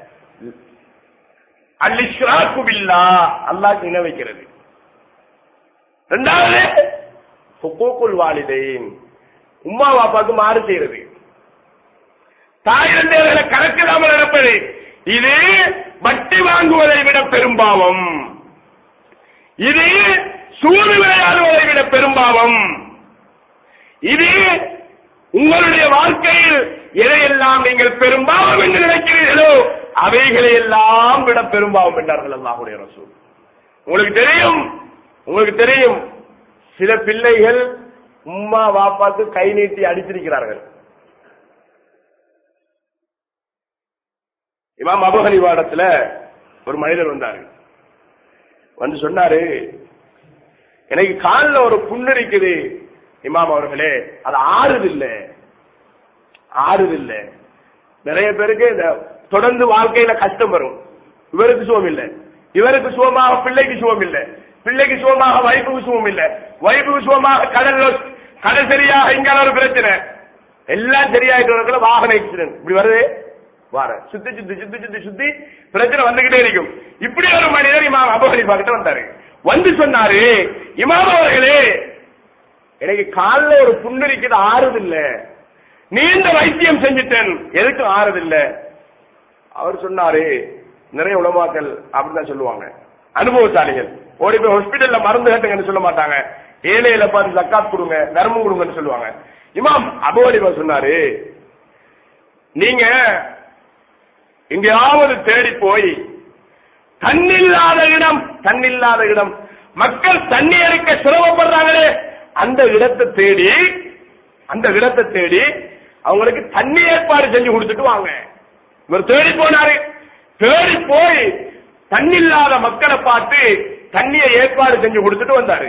அல்-இஷ்ராக்கு பில்லாஹ் அல்லாஹ் இணை வைக்கிறது ரெண்டாவது ஹுக்கூக்குல் வாலிதைன் உம்மா பாப்பாக்கு மாறு செய்யறது தாய் தந்தையர்களை கணக்கிடாமல் நடப்பது இது வட்டி வாங்குவதை விட பெரும்பாவம் இது சூடு விளையாடுவதை விட பெரும்பாவம் இது உங்களுடைய வாழ்க்கையில் எதையெல்லாம் நீங்கள் பெரும்பாவம் என்று நினைக்கிறீர்களோ அவைகளை எல்லாம் விட பெரும்பாவம் என்றார்கள் அல்லாஹுடைய ரசூல் உங்களுக்கு தெரியும் உங்களுக்கு தெரியும் சில பிள்ளைகள் உம்மா வாப்பாக்கு கை நீட்டி அடித்திருக்கிறார்கள் இமாம் அபு ஹனிவாடத்துல ஒரு மனிதர் வந்தாரு வந்து சொன்னாரு எனக்கு காலில் ஒரு புண்ணு இருக்குது இமாம் அவர்களே அது ஆறுது இல்ல ஆறுது இல்ல நிறைய பேருக்கு இந்த தொடர்ந்து வாழ்க்கையில கஷ்டம் வரும் இவருக்கு சுகம் இல்ல இவருக்கு சுகமாக பிள்ளைக்கு சுகம் இல்ல பிள்ளைக்கு சுகமாக வைப்புக்கு சுகம் இல்ல வைப்புக்கு சுகமாக கடல் கடல் சரியாக இங்கால ஒரு பிரச்சனை எல்லாம் சரியாயிட்டு வாகன ஆக்சிடென்ட் இப்படி வருது வார சுத்தி சுத்தி சுத்தி சுத்தி சுத்தி பிரச்சனை வந்துகிட்டே இருக்கும் இப்படி ஒரு மனிதர் இமாம் அபு ஹனீஃபா கிட்ட வந்தாரு வந்து சொன்னாரு இமாம் அவர்களே எனக்கு கால்ல ஒரு புண்ணு இருக்குது ஆறுது இல்ல நீண்ட வைத்தியம் செஞ்சுட்டேன் எதுக்கும் ஆறுது இல்ல அவர் சொன்னாரு நிறைய உலமாக்கள் அப்படிதான் சொல்லுவாங்க அனுபவசாலிகள் ஓடி போய் ஹாஸ்பிட்டல்ல மருந்து கட்டுங்கன்னு சொல்ல மாட்டாங்க ஏழையில பார்த்து ஜக்காத் கொடுங்க தர்மம் கொடுங்கன்னு சொல்லுவாங்க இமாம் அபோலிவா சொன்னாரு நீங்க எங்கேயாவது தேடி போய் தண்ணில்லாத இடம் தண்ணில்லாத இடம் மக்கள் தண்ணி அடிக்க சிரமப்படுறாங்களே அந்த இடத்தை தேடி அந்த இடத்தை தேடி அவங்களுக்கு தண்ணி ஏற்பாடு செஞ்சு கொடுத்துட்டு வாங்க இவர் தேடி போனாரு தேடி போய் தண்ணி இல்லாத மக்களை பார்த்து தண்ணியை ஏற்பாடு செஞ்சு கொடுத்துட்டு வந்தாரு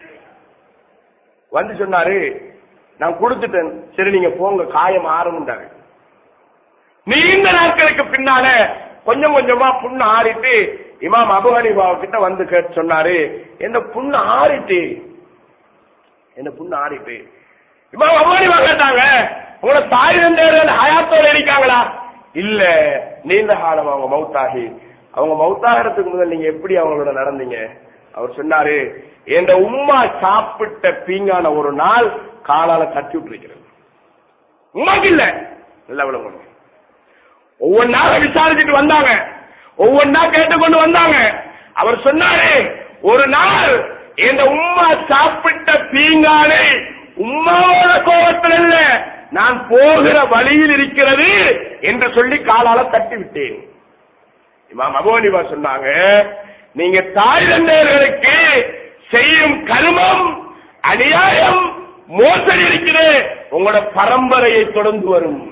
வந்து சொன்னாரு நான் கொடுத்துட்டேன் சரி நீங்க போங்க காயம் ஆரம்பிட்டாரு நீண்ட நாட்களுக்கு பின்னால கொஞ்சம் கொஞ்சமா புண்ணு ஆறிட்டு இமாம் அபு ஹனீஃபா கிட்ட வந்து கேட்டு சொன்னாரு என்ன புண்ணு ஆறிட்டு என்ன புண்ணு ஆறிட்டு இமாம் அபு ஹனீஃபா கேட்டாங்க உங்களோட தாய் தந்தையர்கள் ஹயாத்தோட இருக்காங்களா இல்ல நீண்ட காலம் அவங்க மௌத்தாகி அவங்க மௌத்தாகிறதுக்கு முதல் நீங்க எப்படி அவங்களோட நடந்தீங்க அவர் சொன்னாரு என் உம்மா சாப்பிட்ட பீங்கான ஒரு நாள் காலால தட்டி விட்டுருக்கிறது உமாக்கு இல்ல நல்ல விளங்கணும் ஒவ்வொன்னாக விசாரிச்சுட்டு வந்தாங்க ஒவ்வொன்னா கேட்டுக்கொண்டு வந்தாங்க அவர் சொன்னாரு ஒரு நாள் என் உம்மா சாப்பிட்ட பீங்கானை உம்மாவோட கோபத்தில் இல்ல நான் போகிற வழியில் இருக்கிறது என்று சொல்லி காலால தட்டி விட்டேன் இமாம் அபோனிவா சொன்னாங்க நீங்க தாய் தந்தையர்களுக்கு செய்யும் கருமம் அநியாயம் மோசடி இருக்கிறது உங்களோட பரம்பரையை தொடர்ந்து வரும்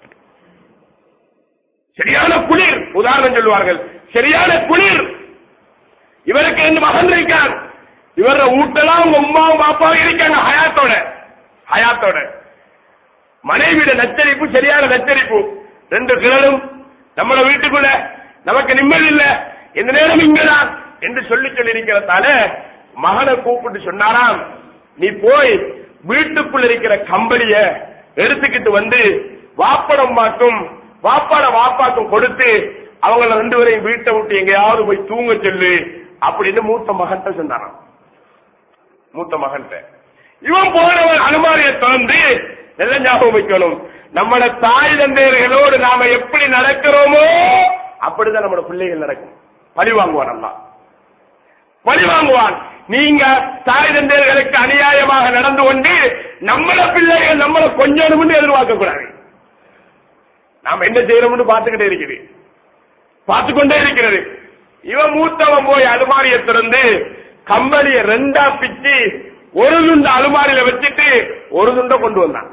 சரியான குளிர் உதாரணம் சொல்லுவார்கள் சரியான குளிர் இவருக்கு ரெண்டு மகன் இருக்கார் இவர வீட்டெல்லாம் உங்க உமாவும் பாப்பாவும் இருக்காங்க ஹயாத்தோட ஹயாத்தோட மனைவியோட நச்சரிப்பு சரியான நச்சரிப்பு ரெண்டு கிழலும் நம்மள வீட்டுக்குள்ள நமக்கு நிம்மதி இல்ல எந்த நேரம் இங்கதான் என்று சொல்லி சொல்லி இருக்கிறதால மகனை கூப்பிட்டு சொன்னாராம் நீ போய் வீட்டுக்குள்ள இருக்கிற கம்பளிய எடுத்துக்கிட்டு வந்து வாப்படம் மாட்டும் வாப்பாட வாப்பாக்கும் கொடுத்து அவங்கள ரெண்டு பேரையும் வீட்டை விட்டு எங்கேயாவது போய் தூங்க சொல்லு அப்படின்னு மூத்த மகன்கிட்ட சொன்னாராம் மூத்த மகன்கிட்ட இவன் போனவன் அனுமாரியை திறந்து நல்ல ஞாபகம் வைக்கணும் நம்மளோட தாய் தந்தையர்களோடு நாம எப்படி நடக்கிறோமோ அப்படிதான் நம்மளோட பிள்ளைகள் நடக்கும் பழி வாங்குவான் அல்லா பழி வாங்குவான் நீங்க தாய் தந்தையர்களுக்கு அநியாயமாக நடந்து கொண்டு நம்மள பிள்ளைகள் நம்மள கொஞ்சம் எதிர்பார்க்க கூடாது நாம என்ன செய்யறோம்னு பார்த்துக்கிட்டே இருக்குது பார்த்து கொண்டே இருக்கிறது இவன் மூத்தவன் போய் அலுமாரியை திறந்து கம்பளிய ரெண்டா பிச்சு ஒரு துண்டு அலுமாரியில வச்சுட்டு ஒரு துண்டை கொண்டு வந்தான்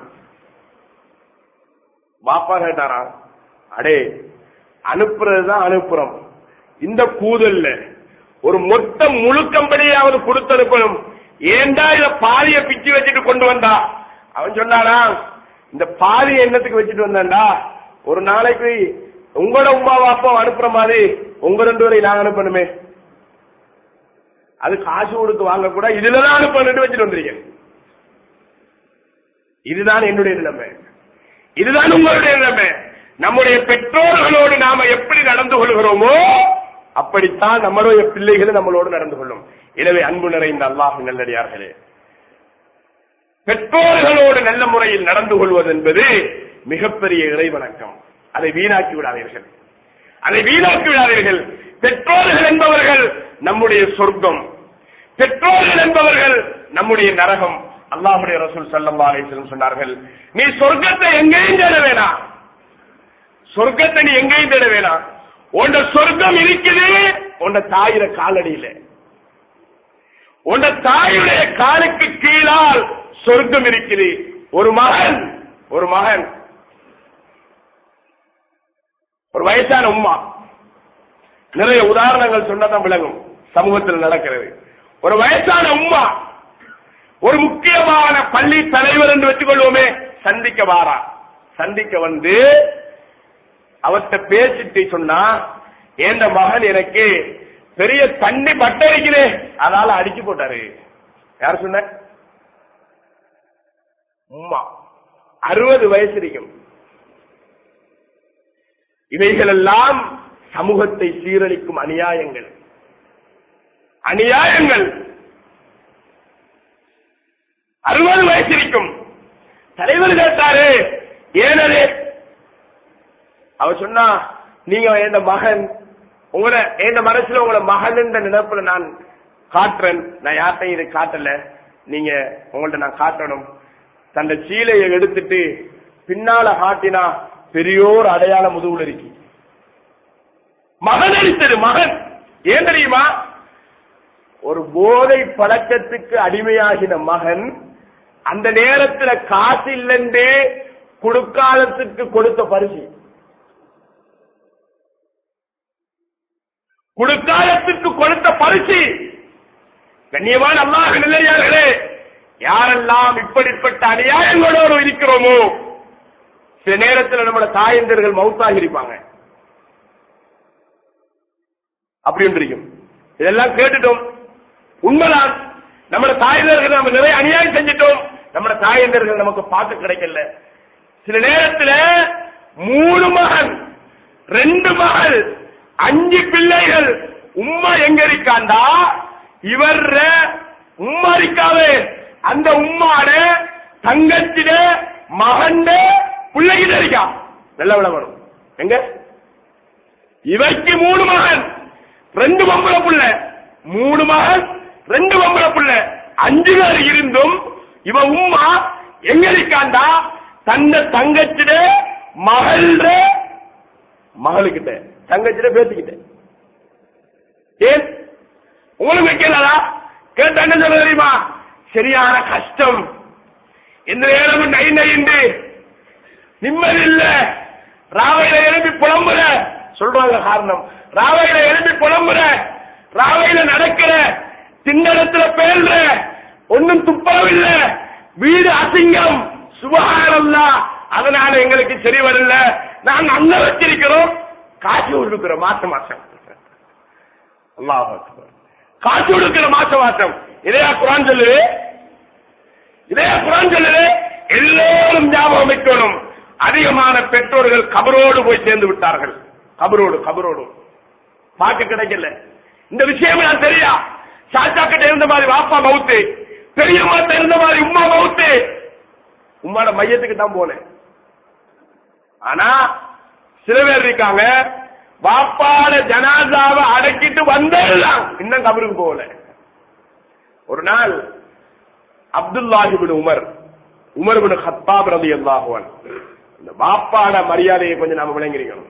பாப்பா கேட்டாரா அடே அனுப்புறதுதான் அனுப்புறோம் இந்த கூதல்ல ஒரு மொத்த முழு கம்பெனியாவது கொடுத்து அனுப்பணும் ஏண்டா இத பாதிய பிச்சு வச்சுட்டு கொண்டு வந்தா அவன் சொன்னானா இந்த பாதி எண்ணத்துக்கு வச்சுட்டு வந்தான்டா ஒரு நாளைக்கு உங்களோட உமா பாப்பா அனுப்புற மாதிரி உங்க ரெண்டு பேரை நான் அனுப்பணுமே அது காசு கொடுத்து வாங்க கூட இதுலதான் அனுப்பணும் வச்சுட்டு வந்திருக்கேன் இதுதான் என்னுடைய நிலைமை இதுதான் உங்களுடைய நிலைமை நம்முடைய பெற்றோர்களோடு நாம எப்படி நடந்து கொள்கிறோமோ அப்படித்தான் நம்மளுடைய பிள்ளைகள் நம்மளோடு நடந்து கொள்ளும் எனவே அன்பு நிறைந்த அல்லாஹ் நல்லடியார்களே பெற்றோர்களோடு நல்ல முறையில் நடந்து கொள்வது என்பது மிகப்பெரிய இறைவணக்கம் அதை வீணாக்கி விடாதீர்கள் அதை வீணாக்கி விடாதீர்கள் பெற்றோர்கள் என்பவர்கள் நம்முடைய சொர்க்கம் பெற்றோர்கள் என்பவர்கள் நம்முடைய நரகம் அல்லாஹுடைய ரசூல் சல்லா அலிஸ்லம் சொன்னார்கள் நீ சொர்க்கத்தை எங்கேயும் தேட வேணாம் சொர்க்கத்தை நீ எங்கேயும் தேட வேணாம் உண்ட சொர்க்கம் இருக்குது உண்ட தாயிர காலடியில உண்ட தாயுடைய காலுக்கு கீழால் சொர்க்கம் இருக்குது ஒரு மகன் ஒரு மகன் ஒரு வயசான உம்மா நிறைய உதாரணங்கள் சொன்னதான் விளங்கும் சமூகத்தில் நடக்கிறது ஒரு வயசான உம்மா ஒரு முக்கியமான பள்ளி தலைவர் என்று வச்சுக்கொள்வோமே சந்திக்க வாரா சந்திக்க வந்து அவர்கிட்ட பேசிட்டு சொன்னா என் மகன் எனக்கு பெரிய தண்ணி பட்டை இருக்குது அதால அடிச்சு போட்டாரு யார் சொன்ன உம்மா அறுபது வயசு இருக்கும் இவைகளெல்லாம் சமூகத்தை சீரழிக்கும் அநியாயங்கள் அநியாயங்கள் அறுபது வயசு இருக்கும் தலைவர் கேட்டாரு ஏனது அவர் சொன்னா நீங்க என் மகன் உங்களை என் மனசுல உங்களை மகன் என்ற நினைப்புல நான் காட்டுறேன் நான் யார்ட்டையும் இதை காட்டல நீங்க உங்கள்ட்ட நான் காட்டணும் தந்த சீலையை எடுத்துட்டு பின்னால காட்டினா பெரியோர் அடையாள முதுகுல இருக்கு மகன் அளித்தது மகன் ஏன் தெரியுமா ஒரு போதை பழக்கத்துக்கு அடிமையாகின மகன் அந்த நேரத்துல காசு இல்லென்று குடுக்காலத்துக்கு கொடுத்த பரிசு குடுக்காலத்துக்கு கொடுத்த பரிசு கண்ணியமான அல்லாஹ் நிலையார்களே யாரெல்லாம் இப்படிப்பட்ட அநியாயங்களோடு இருக்கிறோமோ சில நேரத்தில் நம்மளோட தாயந்தர்கள் மௌத்தாகி இருப்பாங்க அப்படி ஒன்று இருக்கும் இதெல்லாம் கேட்டுட்டோம் உண்மைதான் நம்ம தாயந்தர்கள் நம்ம நிறைய அநியாயம் செஞ்சிட்டோம் நம்ம தாயந்தர்கள் நமக்கு பார்க்க கிடைக்கல சில நேரத்துல மூணு மகன் ரெண்டு மகள் அஞ்சு பிள்ளைகள் உம்மா எங்க இருக்காண்டா இவர் உம்மா இருக்காவே அந்த உம்மாட தங்கச்சிட மகன் பிள்ளைகிட்ட இருக்கா நல்ல விட வரும் எங்க இவைக்கு மூணு மகன் ரெண்டு பொம்பளை புள்ள மூணு மகன் ரெண்டு பொம்பளை புள்ள அஞ்சு பேர் இருந்தும் இவ உம்மா எங்க இருக்காண்டா தன்னை தங்கச்சிட மகள்ற மகளுக்கிட்ட தங்கச்சிட பேசிக்கிட்ட ஏன் உங்களுக்கு வைக்கலடா கேட்ட என்ன சொல்ல தெரியுமா சரியான கஷ்டம் இந்த நேரமும் நை நைண்டு நிம்மதி இல்ல ராவையில எழுப்பி புலம்புற சொல்றாங்க காரணம் ராவையில எழுப்பி புலம்புற ராவையில நடக்கிற திண்டடத்துல பேல்ற ஒன்னும் துப்பரவில்ல வீடு அசிங்கம் சுபகாரம்ல அதனால எங்களுக்கு சரி வரல நாங்க அங்க வச்சிருக்கிறோம் காசு கொடுக்கிறோம் மாசம் மாசம் அல்லாஹ் அக்பர். காசு கொடுக்கிற மாசம் மாசம் இதையா குரான் சொல்லுது இதையா குரான் சொல்லுது எல்லோரும் ஞாபகம் வைக்கணும் அதிகமான பெற்றோர்கள் கபரோடு போய் சேர்ந்து விட்டார்கள் கபரோடு கபரோடு பார்க்க கிடைக்கல இந்த விஷயம் நான் தெரியா சாச்சா கிட்ட இருந்த மாதிரி வாப்பா மவுத்து பெரியம்மா இருந்த மாதிரி உம்மா மவுத்து உம்மாட மையத்துக்கு தான் போனேன் ஆனா சில பேர் இருக்காங்க வாப்பாட ஜனாதாவை அடக்கிட்டு வந்தேதான் இன்னும் கபருக்கு போகல ஒரு நாள் அப்துல்லாஹிபின் உமர் உமர் பின் ஹத்தாப் ரதி அல்லாஹுவன் இந்த வாப்பாட மரியாதையை கொஞ்சம் நாம விளங்கிருக்கணும்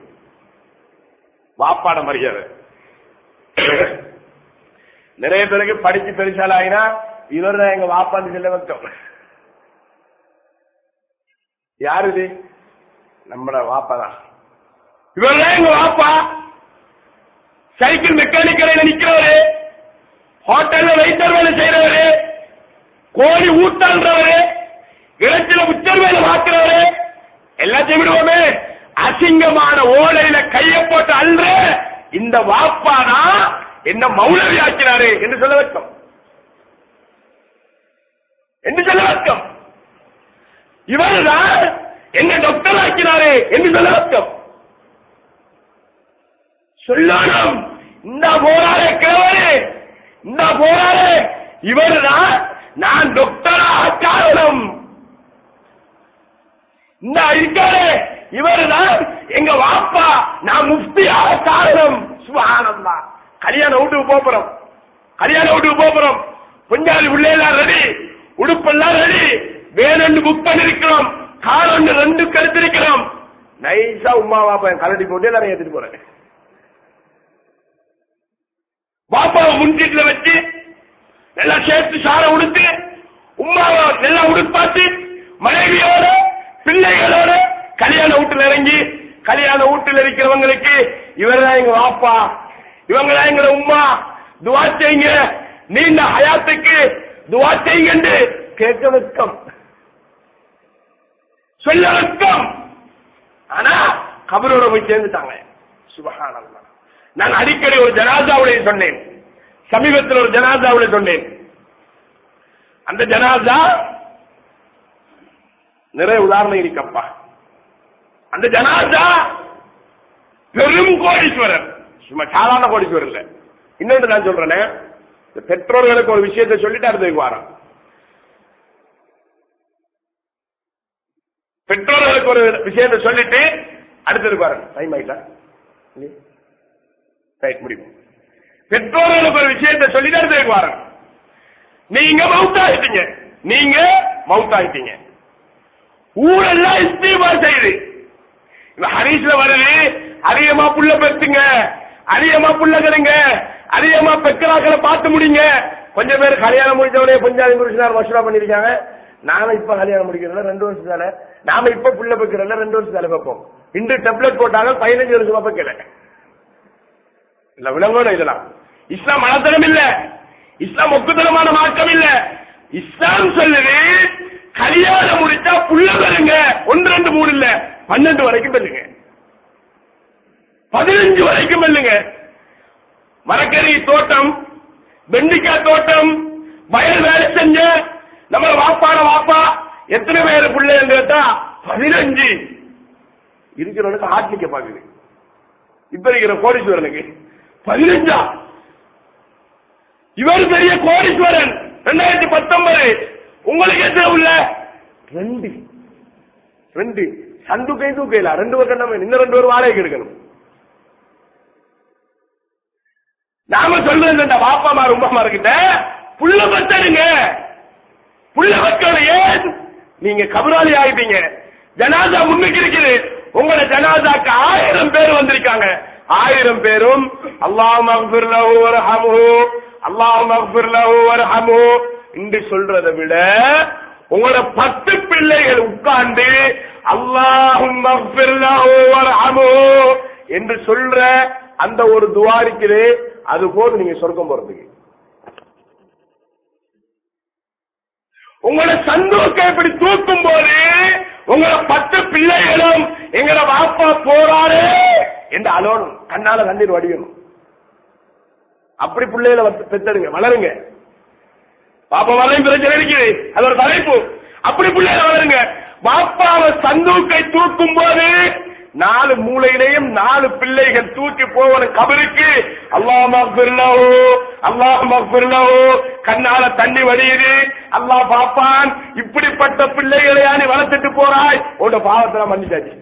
வாப்பாட மரியாதை நிறைய பேருக்கு படிச்சு பெருசால ஆயினா இவர் தான் எங்க வாப்பான்னு சொல்ல வைக்கும் யாரு இது நம்மட வாப்பா தான் இவர் தான் எங்க வாப்பா சைக்கிள் மெக்கானிக் கடையில நிக்கிறவரு ஹோட்டல்ல வெயிட்டர் வேலை செய்யறவரு கோழி ஊட்டான்றவரு இறைச்சில உச்சர் வேலை பார்க்கிறவரு எல்லாத்தையும் விடுவோமே அசிங்கமான ஓலையில கைய போட்டு அல்ற இந்த வாப்பானா என்ன மௌலவி ஆக்கினாரு என்று சொல்ல வைக்கும் என்று சொல்ல வைக்கும் இவர்தான் என்ன டாக்டர் ஆக்கினாரு என்று சொல்ல வைக்கும் சொல்லணும் இந்த போராளே கிழவரே இந்த போராளே இவர்தான் நான் டாக்டராக காரணம் இந்த இருக்காரு இவர்தான் எங்க வாப்பா நான் முஃப்தியாக காரணம் சுபஹானல்லா கல்யாண வீட்டுக்கு போறோம் கல்யாண வீட்டுக்கு போறோம் பொஞ்சாதி உள்ளேலாம் ரெடி உடுப்பெல்லாம் ரெடி வேணும்னு புக் பண்ணிருக்கிறோம் கார் ஒன்று ரெண்டு கருத்திருக்கிறோம் நைஸா உமா வாப்பா கலட்டி போட்டு எல்லாரும் ஏத்திட்டு போறேன் பாப்பாவை முன்சீட்ல வச்சு நல்லா சேர்த்து சார உடுத்து உமாவை நல்லா உடுப்பாத்து மனைவியோட பிள்ளைகளோட கல்யாண வீட்டுல இறங்கி கல்யாண வீட்டுல இருக்கிறவங்களுக்கு இவர்தான் எங்க வாப்பா இவங்க தான் எங்க உம்மா துவா செய்யுங்க நீண்ட ஹயாத்துக்கு துவா செய்யுங்க கேட்க வெக்கம் சொல்ல வெக்கம் ஆனா கபரோட போய் சேர்ந்துட்டாங்க சுபஹானல்லாஹ் நான் அடிக்கடி ஒரு ஜனாதாவுடைய சொன்னேன் சமீபத்தில் ஒரு ஜனாதாவுடைய சொன்னேன் அந்த ஜனாதா நிறைய உதாரணம் இருக்கப்பா அந்த ஜனாதா பெரும் கோடீஸ்வரர் சும்மா சாதாரண கோடீஸ்வரர் இல்ல இன்னொன்று நான் சொல்றேனே இந்த பெற்றோர்களுக்கு ஒரு விஷயத்தை சொல்லிட்டு அடுத்ததுக்கு வாரம் பெற்றோர்களுக்கு ஒரு விஷயத்தை சொல்லிட்டு அடுத்ததுக்கு வரேன் டைம் ஆயிட்டா இல்லையா? ரைட் முடியும் பெற்றோர்களுக்கு ஒரு விஷயத்தை சொல்லிட்டு அடுத்ததுக்கு வரேன் நீங்க மவுத்தாயிட்டீங்க நீங்க மவுத்தாயிட்டீங்க ஊரெல்லாம் இஸ்தீமா செய்யுது இப்ப ஹரீஸ்ல வருது அதிகமா புள்ள பெத்துங்க அதிகமா புள்ள கருங்க அதிகமா பெக்கராக்களை பார்த்து முடிங்க கொஞ்சம் பேர் கல்யாணம் முடிச்சவனே பஞ்சாதி புருஷனார் மசூரா பண்ணிருக்காங்க நாம இப்ப கல்யாணம் முடிக்கிறோம் ரெண்டு வருஷம் தானே நாம இப்ப புள்ள பெக்கிறோம் ரெண்டு வருஷம் தானே வைப்போம் இன்று டெப்லெட் போட்டாங்க பதினஞ்சு வருஷமா பெக்கல இல்ல விளங்கணும் இதெல்லாம் இஸ்லாம் மனத்தனம் இல்ல இஸ்லாம் ஒக்குத்தனமான மார்க்கம் இல்ல இஸ்லாம் சொல்லுது கல்யாணம் முடிச்சா புள்ள வருங்க ஒன்று ரெண்டு மூணு இல்ல பன்னெண்டு வரைக்கும் வெல்லுங்க பதினஞ்சு வரைக்கும் வெல்லுங்க மரக்கறி தோட்டம் வெண்டிக்காய் தோட்டம் வயல் வேலை செஞ்ச நம்ம வாப்பாட வாப்பா எத்தனை பேர் பிள்ளைன்னு கேட்டா பதினஞ்சு இருக்கிறவனுக்கு ஹார்ட் நிக்க பாக்குது இப்ப இருக்கிற கோடீஸ்வரனுக்கு பதினஞ்சா இவர் பெரிய கோடீஸ்வரன் ரெண்டாயிரத்தி பத்தொன்பது உங்களுக்கு எத்தனை உள்ள ரெண்டு ரெண்டு சந்து கை தூக்கல ரெண்டு பேர் கண்ணமே இன்னும் ரெண்டு பேர் வாடகைக்கு எடுக்கணும் நாம சொல்றது இந்த வாப்பாமா ரொம்ப கிட்ட புள்ள பத்தனுங்க புள்ள பத்தணும் ஏன் நீங்க கபராளி ஆயிட்டீங்க ஜனாதா முன்னுக்கு இருக்குது உங்களோட ஜனாதாக்கு ஆயிரம் பேர் வந்திருக்காங்க ஆயிரம் பேரும் அல்லாஹ் மக்ஃபிர் லஹு வர்ஹம்ஹு அல்லாஹ் மக்ஃபிர் லஹு வர்ஹம்ஹு என்று சொல்றதை விட உங்களோட பத்து பிள்ளைகள் உட்கார்ந்து அல்லாஹும் மக்ஃபிர் லஹு வர்ஹம்ஹு என்று சொல்ற அந்த ஒரு துவா இருக்குது அது போது நீங்க சொர்க்கம் போறதுக்கு உங்களோட சந்தோஷம் இப்படி தூக்கும் போது உங்களோட பத்து பிள்ளைகளும் எங்களோட வாப்பா போறாரு என்று அலோனும் கண்ணால கண்ணீர் வடியணும் அப்படி பிள்ளைகளை வந்து பெத்தடுங்க வளருங்க பாப்பா வளையும் பிரச்சனை இருக்குது அது ஒரு தலைப்பு அப்படி பிள்ளைகளை வளருங்க பாப்பாவை சந்தூக்கை தூக்கும் போது நாலு மூலையிலையும் நாலு பிள்ளைகள் தூக்கி போவன கபருக்கு அல்லாஹ் மக்பிர்லஹு அல்லாஹ் மக்பிர்லஹு கண்ணால தண்ணி வடியுது அல்லாஹ் பாப்பான் இப்படிப்பட்ட பிள்ளைகளை நீ வளர்த்துட்டு போறாய் உன்னோட பாவத்தை மன்னிச்சாச்சு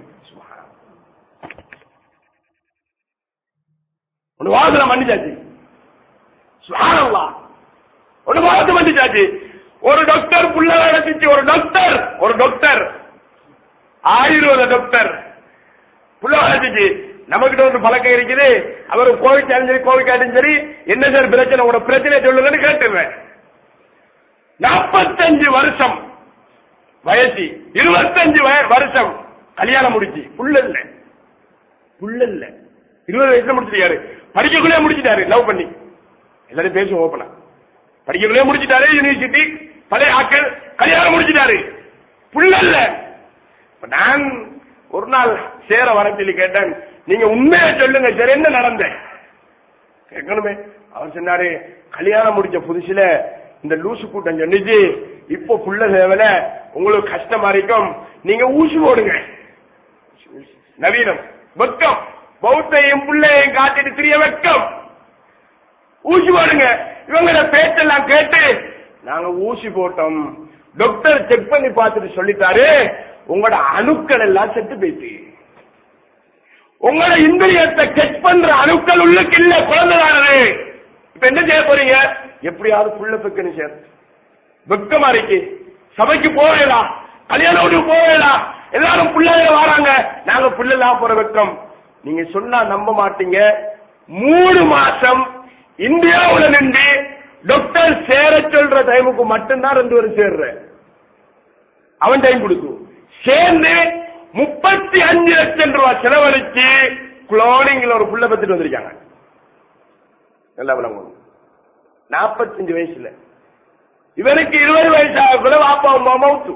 உன் வாசல மன்னிச்சாச்சு சுப்ஹானல்லாஹ் ஒரு பாவத்தை மன்னிச்சாச்சு ஒரு டாக்டர் புள்ள நடத்திச்சு ஒரு டாக்டர் ஒரு டாக்டர் ஆயுர்வேத டாக்டர் புள்ள வளர்த்துச்சு நமக்கிட்ட ஒரு பழக்கம் இருக்குது அவர் கோவிச்சாலும் சரி கோவிக்காட்டும் சரி என்ன சார் பிரச்சனை உங்களோட பிரச்சனை சொல்லுங்கன்னு கேட்டுருவேன் நாற்பத்தஞ்சு வருஷம் வயசு இருபத்தஞ்சு வய- வருஷம் கல்யாணம் முடிச்சு புள்ள இல்ல புள்ள இல்ல இருபது வயசுல முடிச்சிட்டாரு படிக்கக்குள்ளே முடிச்சிட்டாரு லவ் பண்ணி எல்லாரும் பேசுவோம் ஓப்பனா படிக்கக்குள்ளே முடிச்சிட்டாரு யூனிவர்சிட்டி பழைய ஆக்கள் கல்யாணம் முடிச்சிட்டாரு புள்ள இல்ல இப்ப நான் ஒரு நாள் சேர வரத்தில் கேட்டேன் நீங்க உண்மையை சொல்லுங்க சரி என்ன நடந்த கேட்கணுமே அவர் சொன்னாரு கல்யாணம் முடிச்ச புதுசுல இந்த லூசு கூட்டம் சொன்னிச்சு இப்போ புள்ள தேவையில உங்களுக்கு கஷ்டமா இருக்கும் நீங்க ஊசி போடுங்க நவீனம் வெக்கம் பௌத்தையும் பிள்ளையும் காட்டிட்டு திரிய வெக்கம் ஊசி போடுங்க இவங்கள பேச்செல்லாம் கேட்டு நாங்க ஊசி போட்டோம் டாக்டர் செக் பண்ணி பார்த்துட்டு சொல்லிட்டாரு உங்களோட அணுக்கள் எல்லாம் செத்து போயிட்டு உங்களோட இந்திரியத்தை செக் பண்ற அணுக்கள் உள்ளுக்கு இல்ல குழந்தைதானது இப்ப என்ன செய்ய போறீங்க எப்படியாவது புள்ள பெக்கணும் சார் வெக்கமா இருக்கு சபைக்கு போவேலா கல்யாண வீட்டுக்கு போவேலா எல்லாரும் பிள்ளைங்க வராங்க நாங்க பிள்ளைலாம் போற வெக்கம் நீங்க சொன்னா நம்ப மாட்டீங்க மூணு மாசம் இந்தியாவுல நின்று டாக்டர் சேர சொல்ற டைமுக்கு மட்டும்தான் ரெண்டு பேரும் சேர்ற அவன் டைம் கொடுக்கும் சேர்ந்து முப்பத்தி அஞ்சு லட்சம் ரூபாய் செலவழிச்சு குளோனிங்ல ஒரு புள்ள பத்துட்டு வந்திருக்காங்க நல்லா விளங்கணும் நாற்பத்தஞ்சு வயசுல இவனுக்கு இருபது வயசு ஆகக்குள்ள வாப்பா அம்மா மவுத்து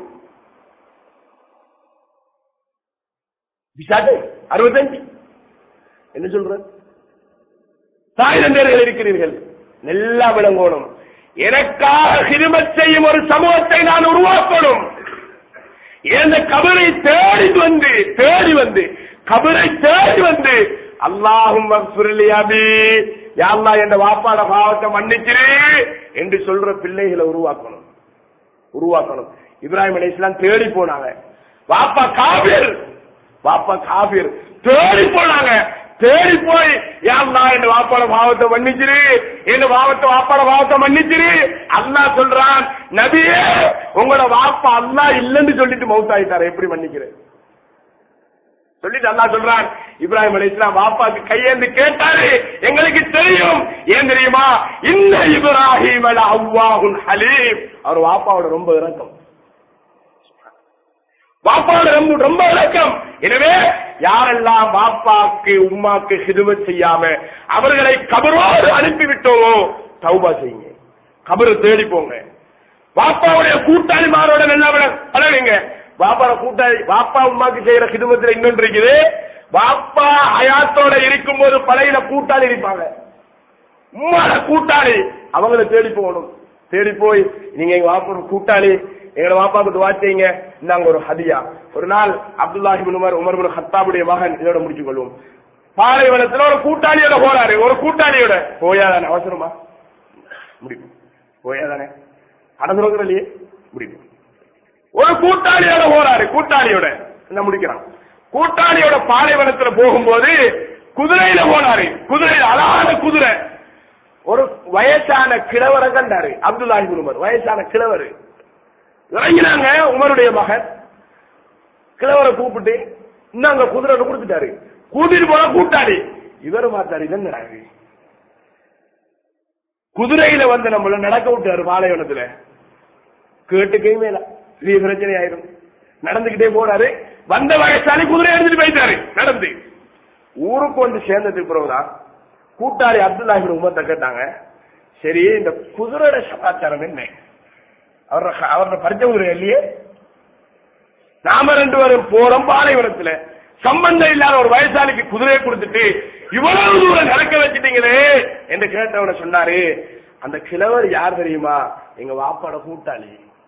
விசாட்டு அறுபத்தஞ்சு என்ன சொல்ற தாய் தந்தையர்கள் இருக்கிறீர்கள் நல்லா விளங்கணும் எனக்காக ஹிதமத் செய்யும் ஒரு சமூகத்தை நான் உருவாக்கணும் இந்த கபரை தேடி வந்து தேடி வந்து கபரை தேடி வந்து அல்லாஹும் மக்ஃபிர்லி அபி யா அல்லாஹ் என்ற வாப்பாட பாவத்தை மன்னிச்சிரு என்று சொல்ற பிள்ளைகளை உருவாக்கணும் உருவாக்கணும் இப்ராஹிம் அலைஹிஸ்ஸலாம் தேடி போனாங்க வாப்பா காபிர் வாப்பா காபிர் தேடி போனாங்க தேடி போய் யா அல்லாஹ் என் வாப்பாட பாவத்தை மன்னிச்சிரு என் பாவத்தை வாப்பாட பாவத்தை மன்னிச்சிரு அல்லாஹ் சொல்றான் நபியே உங்களோட வாப்பா அல்லாஹ் இல்லைன்னு சொல்லிட்டு மவுத் ஆயிட்டாரு எப்படி மன்னிக்கிறேன் சொல்லிட்டு அல்லாஹ் சொல்றான் இப்ராஹிம் அலைஹிஸ்ஸலாம் வாப்பாக்கு கையேந்து கேட்டாரு எங்களுக்கு தெரியும் ஏன் தெரியுமா இந்த இப்ராஹிம் அல அவ்வாஹுல் ஹலீம் அவர் வாப்பாவோட ரொம்ப இறக்கம் வாப்பாவோட ரொம்ப ரொம்ப இறக்கம் எனவே யாரெல்லாம் வாப்பாக்கு உம்மாக்கு ஹிதுமத் செய்யாம அவர்களை கபரோடு அனுப்பிவிட்டோமோ தௌபா செய்யுங்க கபரு தேடி போங்க வாப்பாவுடைய கூட்டாளிமாரோட நல்லா விள- பழகுங்க பாப்பாட கூட்டாளி பாப்பா உமாக்கு செய்யற கிதுமத்துல இன்னொன்று இருக்குது பாப்பா ஹயாத்தோட இருக்கும்போது பழையில கூட்டாளி இருப்பாங்க உம்மாட கூட்டாளி அவங்கள தேடி போகணும் தேடி போய் நீங்க எங்க வாப்பா கூட்டாளி எங்களோட வாப்பாவுக்கு துவா செய்யுங்க இந்தாங்க ஒரு ஹதியா ஒரு நாள் அப்துல்லாஹிபின் உமர் உமர் பின் ஹத்தாபுடைய மகன் இதோட முடிச்சு கொள்வோம் பாலைவனத்துல ஒரு கூட்டாளியோட போறாரு ஒரு கூட்டாளியோட போயாதானே அவசரமா முடியும் போயாதானே அடங்குறோங்கிற இல்லையே முடியும் ஒரு கூட்டாளியோட போறாரு கூட்டாளியோட என்ன முடிக்கிறான் கூட்டாளியோட பாலைவனத்துல போகும்போது குதிரையில போனாரு குதிரையில அழகான குதிரை ஒரு வயசான கிழவரை கண்டாரு அப்துல்லாஹி உமர் வயசான கிழவர் இறங்கினாங்க உமருடைய மகன் கிழவரை கூப்பிட்டு இந்தாங்க குதிரை கொடுத்துட்டாரு கூட்டிட்டு போன கூட்டாளி இவரு பார்த்தாரு இது என்னடா இது? குதிரையில வந்து நம்மள நடக்க விட்டாரு பாலைவனத்துல கேட்டுக்கே மேல பெரிய பிரச்சனை ஆயிரும் நடந்துகிட்டே போறாரு வந்த வயசாலி குதிரை எடுத்துட்டு போயிட்டாரு நடந்து ஊருக்கு வந்து சேர்ந்ததுக்கு பிறகுதான் கூட்டாளி அப்துல்லாஹி உமர்த்த கேட்டாங்க சரி இந்த குதிரையோட சமாச்சாரம் என்ன அவர அவரோட பரிச்சை குதிரை இல்லையே நாம ரெண்டு பேரும் போறோம் பாலைவனத்துல சம்பந்தம் இல்லாத ஒரு வயசாலிக்கு குதிரையை கொடுத்துட்டு இவ்வளவு தூரம் நடக்க வச்சிட்டீங்களே என்று கேட்டவன சொன்னாரு அந்த கிழவர் யார் தெரியுமா எங்க வாப்பாட கூட்டாளி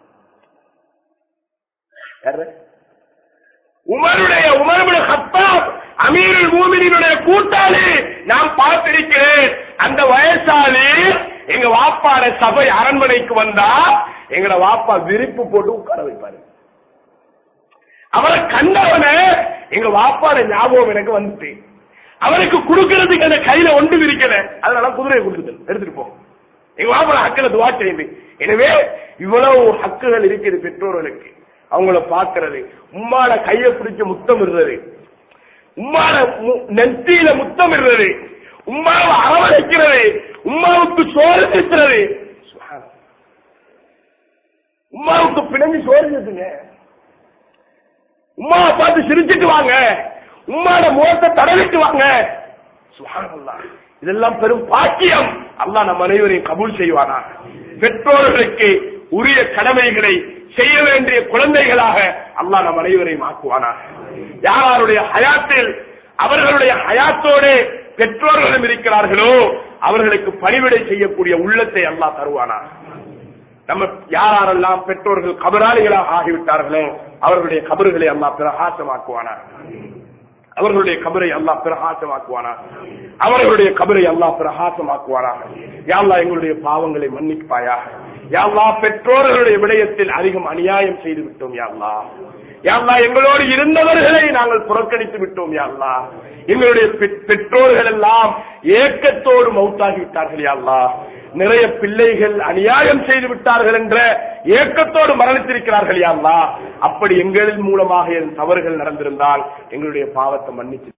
யாரு உமருடைய உமருடைய ஹத்தாப் அமீருல் மூமினுடைய கூட்டாளி நான் பார்த்திருக்கிறேன் அந்த வயசாளி எங்க வாப்பாட சபை அரண்மனைக்கு வந்தா எங்கட வாப்பா விரிப்பு போட்டு உட்கார வைப்பாரு அவரை கண்டவன எங்க வாப்பாட ஞாபகம் எனக்கு வந்துட்டு அவருக்கு கொடுக்கறதுக்கு அந்த கையில ஒன்று விரிக்கல அதனால குதிரையை கொடுக்குது எடுத்துட்டு போ எங்க வாப்பாட ஹக்கில துவா செய்யுது எனவே இவ்வளவு ஹக்குகள் இருக்குது பெற்றோர்களுக்கு அவங்கள பாக்குறது உம்மாட கைய பிடிச்சு முத்தம் இருந்தது உம்மாட மு- நெத்தியில முத்தம் இருந்தது உம்மாவை அரவணைக்கிறது உம்மாவுக்கு சோறு திட்டுறது உம்மாவுக்கு பிணைஞ்சு சோறு திட்டுங்க உம்மாவை பார்த்து சிரிச்சிட்டு வாங்க உம்மாட முகத்தை தடவிட்டு வாங்க சுப்ஹானல்லாஹ். இதெல்லாம் பெரும் பாக்கியம் அல்லாஹ் நம் அனைவரையும் கபூல் செய்வானா பெற்றோர்களுக்கு உரிய கடமைகளை செய்ய வேண்டிய குழந்தைகளாக அல்லாஹ் நம் அனைவரையும் ஆக்குவானா யாருடைய ஹயாத்தில் அவர்களுடைய ஹயாத்தோடு பெற்றோர்களும் இருக்கிறார்களோ அவர்களுக்கு பணிவிடை செய்யக்கூடிய உள்ளத்தை அல்லாஹ் தருவானா நம்ம யாரெல்லாம் பெற்றோர்கள் கபராளிகளாக ஆகிவிட்டார்களோ அவர்களுடைய கபறுகளை அல்லாஹ் பிரகாசமாக்குவானா அவர்களுடைய கபரை அல்லாஹ் பிரகாசமாக்குவானா அவர்களுடைய கபரை அல்லாஹ் பிரகாசமாக்குவானா யாழ்லா எங்களுடைய பாவங்களை மன்னிப்பாயா யாழ்லா பெற்றோர்களுடைய விடயத்தில் அதிகம் அநியாயம் செய்து விட்டோம் யாழ்லா யாழ்லா எங்களோடு இருந்தவர்களை நாங்கள் புறக்கணித்து விட்டோம் யாழ்லா எங்களுடைய பெ- பெற்றோர்கள் எல்லாம் ஏக்கத்தோடு மௌத்தாகி விட்டார்கள் யாழ்லா நிறைய பிள்ளைகள் அநியாயம் செய்து விட்டார்கள் என்ற ஏக்கத்தோடு மரணித்திருக்கிறார்கள் யாழ்லா அப்படி எங்களின் மூலமாக என் தவறுகள் நடந்திருந்தால் எங்களுடைய பாவத்தை மன்னிச்சு